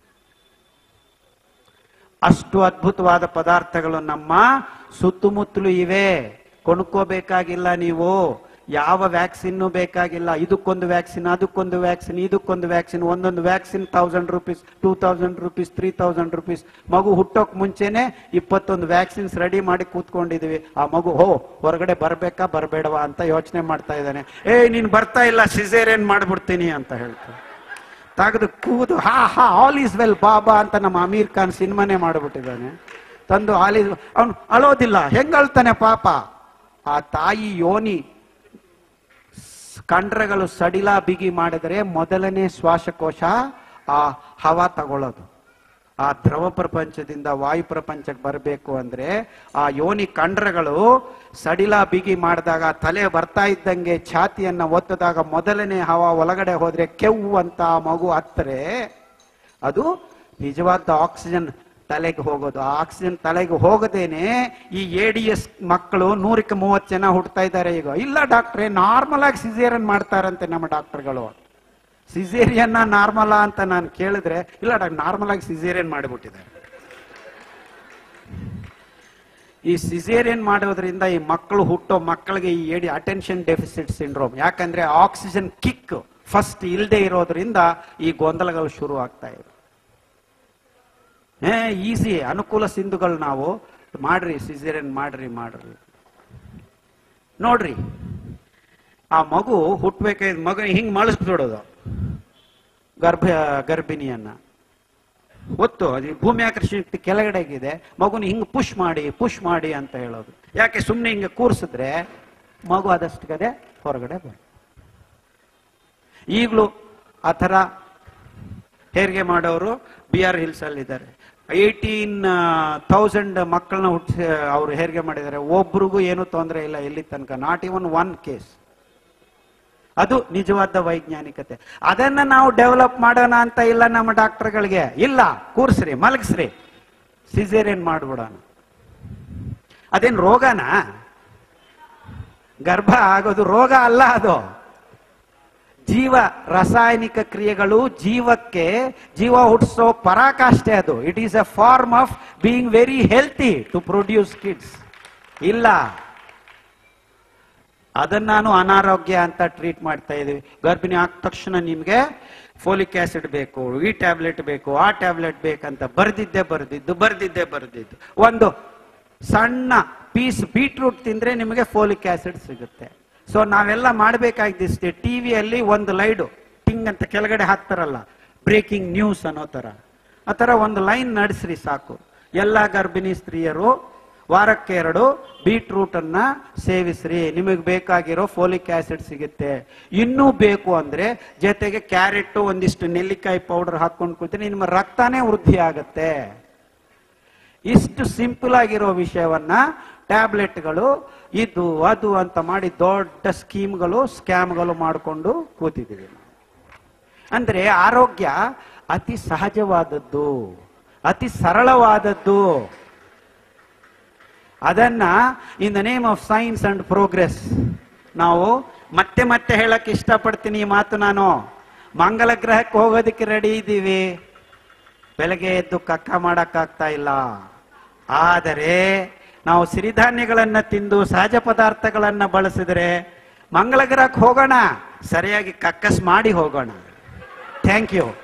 ಅಷ್ಟು ಅದ್ಭುತವಾದ ಪದಾರ್ಥಗಳು ನಮ್ಮ ಸುತ್ತಮುತ್ತಲು ಇವೆ ಕೊಂಡ್ಕೋಬೇಕಾಗಿಲ್ಲ ನೀವು ಯಾವ ವ್ಯಾಕ್ಸಿನ್ ಬೇಕಾಗಿಲ್ಲ ಇದಕ್ಕೊಂದು ವ್ಯಾಕ್ಸಿನ್ ಅದಕ್ಕೊಂದು ವ್ಯಾಕ್ಸಿನ್ ಇದಕ್ಕೊಂದು ವ್ಯಾಕ್ಸಿನ್ ಒಂದೊಂದು vaccine thousand rupees two thousand rupees three thousand rupees ಮಗು ಹುಟ್ಟೋಕ್ ಮುಂಚೆನೆ ಇಪ್ಪತ್ತೊಂದು ವ್ಯಾಕ್ಸಿನ್ಸ್ ರೆಡಿ ಮಾಡಿ ಕೂತ್ಕೊಂಡಿದೀವಿ ಆ ಮಗು ಹೋ ಹೊರಗಡೆ ಬರ್ಬೇಕಾ ಬರಬೇಡವಾ ಅಂತ ಯೋಚನೆ ಮಾಡ್ತಾ ಇದ್ದಾನೆ ಏ ನೀನ್ ಬರ್ತಾ ಇಲ್ಲ ಸಿಸೇರಿಯನ್ ಮಾಡ್ಬಿಡ್ತೀನಿ ಅಂತ ಹೇಳ್ತಾರೆ ತೆಗೆದು ಕೂದು ಹಾ ಹಾ ಆಲ್ ಈಸ್ ವೆಲ್ ಬಾಬಾ ಅಂತ ನಮ್ಮ ಅಮೀರ್ ಖಾನ್ ಸಿನಿಮಾನೇ ಮಾಡಿಬಿಟ್ಟಿದ್ದಾನೆ ತಂದು ಆಲ್ ಈಸ್ ಅವನು ಅಳೋದಿಲ್ಲ ಹೆಂಗ್ ಅಳ್ತಾನೆ ಪಾಪ ಆ ತಾಯಿ ಯೋನಿ ಸ್- ಕಂಡ್ರಗಳು ಸಡಿಲ ಬಿಗಿ ಮಾಡಿದರೆ ಮೊದಲನೇ ಶ್ವಾಸಕೋಶ ಆ ಹವಾ ತಗೊಳ್ಳೋದು ಆ ದ್ರವ ಪ್ರಪಂಚದಿಂದ ವಾಯು ಪ್ರಪಂಚಕ್ಕೆ ಬರಬೇಕು ಅಂದ್ರೆ ಆ ಯೋನಿ ಕಂಡ್ರಗಳು ಸಡಿಲ ಬಿಗಿ ಮಾಡಿದಾಗ ತಲೆ ಬರ್ತಾ ಇದ್ದಂಗೆ ಛಾತಿಯನ್ನ ಒತ್ತದಾಗ ಮೊದಲನೇ ಹವಾ ಒಳಗಡೆ ಹೋದ್ರೆ ಕೆವ್ವು ಅಂತ ಆ ಮಗು ಹತ್ತರೆ ಅದು ನಿಜವಾದ ಆಕ್ಸಿಜನ್ ತಲೆಗೆ ಹೋಗೋದು ಆ ಆಕ್ಸಿಜನ್ ತಲೆಗೆ ಹೋಗದೇನೆ ಈ ಎ ಡಿ ಎಸ್ ಮಕ್ಕಳು ನೂರಕ್ಕೆ ಮೂವತ್ತು ಜನ ಹುಡ್ತಾ ಇದ್ದಾರೆ ಈಗ ಇಲ್ಲ ಡಾಕ್ಟ್ರೆ ನಾರ್ಮಲ್ ಆಗಿ ಸಿಸೇರಿಯನ್ ಮಾಡ್ತಾರಂತೆ ನಮ್ಮ ಡಾಕ್ಟರ್ಗಳು ಸಿಸೇರಿಯನ್ನ ನಾರ್ಮಲ್ ಅಂತ ನಾನು ಕೇಳಿದ್ರೆ ಇಲ್ಲ ಡಾಕ್ಟರ್ ನಾರ್ಮಲ್ ಆಗಿ ಸಿಸೇರಿಯನ್ ಮಾಡಿಬಿಟ್ಟಿದ್ದಾರೆ ಈ ಸಿಸೇರಿಯನ್ ಮಾಡೋದ್ರಿಂದ ಈ ಮಕ್ಕಳು ಹುಟ್ಟೋ ಮಕ್ಕಳಿಗೆ ಈ ಏಡಿ ಅಟೆನ್ಷನ್ ಡೆಫಿಸಿಟ್ ಸಿಂಡ್ರೋಮ್ ಯಾಕಂದ್ರೆ ಆಕ್ಸಿಜನ್ ಕಿಕ್ ಫಸ್ಟ್ ಇಲ್ಲದೆ ಇರೋದ್ರಿಂದ ಈ ಗೊಂದಲಗಳು ಶುರು ಆಗ್ತಾ ಇವೆ ಏ ಈಸಿ ಅನುಕೂಲ ಸಿಂಧುಗಳು ನಾವು ಮಾಡ್ರಿ ಸಿಸೇರಿಯನ್ ಮಾಡ್ರಿ ಮಾಡ್ರಿ ನೋಡ್ರಿ ಆ ಮಗು ಹುಟ್ಬೇಕಾದ ಮಗು ಹಿಂಗ್ ಮಳಿಸ್ಬಿಡೋದು ಗರ್ಭ ಗರ್ಭಿಣಿಯನ್ನ ಒತ್ತು ಅದು ಭೂಮಿ ಆಕರ್ಷಣೆ ಶಕ್ತಿ ಕೆಳಗಡೆಗಿದೆ ಮಗುನ ಹಿಂಗ್ ಪುಷ್ ಮಾಡಿ ಪುಷ್ ಮಾಡಿ ಅಂತ ಹೇಳೋದು ಯಾಕೆ ಸುಮ್ಮನೆ ಹಿಂಗೆ ಕೂರಿಸಿದ್ರೆ ಮಗು ಆದಷ್ಟು ಕಡೆ ಹೊರಗಡೆ ಬರ ಈಗಲೂ ಆ ಥರ ಹೇರಿಗೆ ಮಾಡೋರು ಬಿ ಆರ್ ಹಿಲ್ಸ್ ಅಲ್ಲಿ ಇದ್ದಾರೆ ಏಯ್ಟೀನ್ ಥೌಸಂಡ್ ಮಕ್ಕಳನ್ನ ಹುಟ್ಟಿಸಿ ಅವರು ಹೇರಿಗೆ ಮಾಡಿದ್ದಾರೆ ಒಬ್ರಿಗೂ ಏನೂ ತೊಂದರೆ ಇಲ್ಲ ಎಲ್ಲಿ ತನಕ ನಾಟ್ ಇವನ್ ಒನ್ ಕೇಸ್ ಅದು ನಿಜವಾದ ವೈಜ್ಞಾನಿಕತೆ ಅದನ್ನ ನಾವು ಡೆವಲಪ್ ಮಾಡೋಣ ಅಂತ ಇಲ್ಲ ನಮ್ಮ ಡಾಕ್ಟರ್ಗಳಿಗೆ ಇಲ್ಲ ಕೂರ್ಸ್ರಿ ಮಲಗಿಸ್ರಿ ಸಿಸೇರಿಯನ್ ಮಾಡ್ಬಿಡೋಣ ಅದೇನ್ ರೋಗನಾ ಗರ್ಭ ಆಗೋದು ರೋಗ ಅಲ್ಲ ಅದು ಜೀವ ರಾಸಾಯನಿಕ ಕ್ರಿಯೆಗಳು ಜೀವಕ್ಕೆ ಜೀವ ಹುಟ್ಟಿಸೋ ಪರಾಕಾಷ್ಠೆ ಅದು it is a form of being very healthy to produce kids ಇಲ್ಲ ಅದನ್ನ ನಾನು ಅನಾರೋಗ್ಯ ಅಂತ ಟ್ರೀಟ್ ಮಾಡ್ತಾ ಇದೀವಿ ಗರ್ಭಿಣಿ ಆದ ತಕ್ಷಣ ನಿಮ್ಗೆ ಫೋಲಿಕ್ ಆಸಿಡ್ ಬೇಕು ಈ ಟ್ಯಾಬ್ಲೆಟ್ ಬೇಕು ಆ ಟ್ಯಾಬ್ಲೆಟ್ ಬೇಕಂತ ಬರ್ದಿದ್ದೆ ಬರ್ದಿದ್ದು ಬರ್ದಿದ್ದೆ ಬರ್ದಿದ್ದು ಒಂದು ಸಣ್ಣ ಪೀಸ್ ಬೀಟ್ರೂಟ್ ತಿಂದ್ರೆ ನಿಮಗೆ ಫೋಲಿಕ್ ಆಸಿಡ್ ಸಿಗುತ್ತೆ ಸೊ ನಾವೆಲ್ಲ ಮಾಡಬೇಕಾಗಿದ್ದಿಷ್ಟೇ ಟಿವಿಯಲ್ಲಿ ಒಂದು ಲೈಡು ಟಿಂಗ್ ಅಂತ ಕೆಳಗಡೆ ಹಾಕ್ತಾರಲ್ಲ ಬ್ರೇಕಿಂಗ್ ನ್ಯೂಸ್ ಅನ್ನೋ ತರ ಆ ತರ ಒಂದು ಲೈನ್ ನಡೆಸ್ರಿ ಸಾಕು ಎಲ್ಲ ಗರ್ಭಿಣಿ ಸ್ತ್ರೀಯರು ವಾರಕ್ಕೆ ಎರಡು ಬೀಟ್ರೂಟ್ ಅನ್ನ ಸೇವಿಸ್ರಿ ನಿಮಗೆ ಬೇಕಾಗಿರೋ ಫೋಲಿಕ್ ಆಸಿಡ್ ಸಿಗುತ್ತೆ ಇನ್ನೂ ಬೇಕು ಅಂದ್ರೆ ಜೊತೆಗೆ ಕ್ಯಾರೆಟ್ ಒಂದಿಷ್ಟು ನೆಲ್ಲಿಕಾಯಿ ಪೌಡರ್ ಹಾಕೊಂಡು ಕೂತ್ರೆ ನಿಮ್ಮ ರಕ್ತನೇ ವೃದ್ಧಿ ಆಗತ್ತೆ ಇಷ್ಟು ಸಿಂಪಲ್ ಆಗಿರೋ ವಿಷಯವನ್ನ ಟ್ಯಾಬ್ಲೆಟ್ಗಳು ಇದು ಅದು ಅಂತ ಮಾಡಿ ದೊಡ್ಡ ಸ್ಕೀಮ್ಗಳು ಸ್ಕ್ಯಾಮ್ಗಳು ಮಾಡಿಕೊಂಡು ಕೂತಿದ್ದೀವಿ ನಾವು. ಅಂದ್ರೆ ಆರೋಗ್ಯ ಅತಿ ಸಹಜವಾದದ್ದು ಅತಿ ಸರಳವಾದದ್ದು ಅದನ್ನ in the name of science and progress ನಾವು ಮತ್ತೆ ಮತ್ತೆ ಹೇಳಕ್ ಇಷ್ಟಪಡ್ತೀನಿ ಈ ಮಾತು ನಾನು ಮಂಗಲ ಗ್ರಹಕ್ಕೆ ಹೋಗೋದಕ್ಕೆ ರೆಡಿ ಇದ್ದೀವಿ ಬೆಳಗ್ಗೆ ಎದ್ದು ಕಕ್ಕ ಮಾಡಕ್ಕಾಗ್ತಾ ಇಲ್ಲ ಆದರೆ ನಾವು ಸಿರಿಧಾನ್ಯಗಳನ್ನ ತಿಂದು ಸಹಜ ಪದಾರ್ಥಗಳನ್ನ ಬಳಸಿದ್ರೆ ಮಂಗಳ ಗ್ರಹಕ್ಕೆ ಹೋಗೋಣ ಸರಿಯಾಗಿ ಕಕ್ಕಸ್ ಮಾಡಿ ಹೋಗೋಣ ಥ್ಯಾಂಕ್ ಯು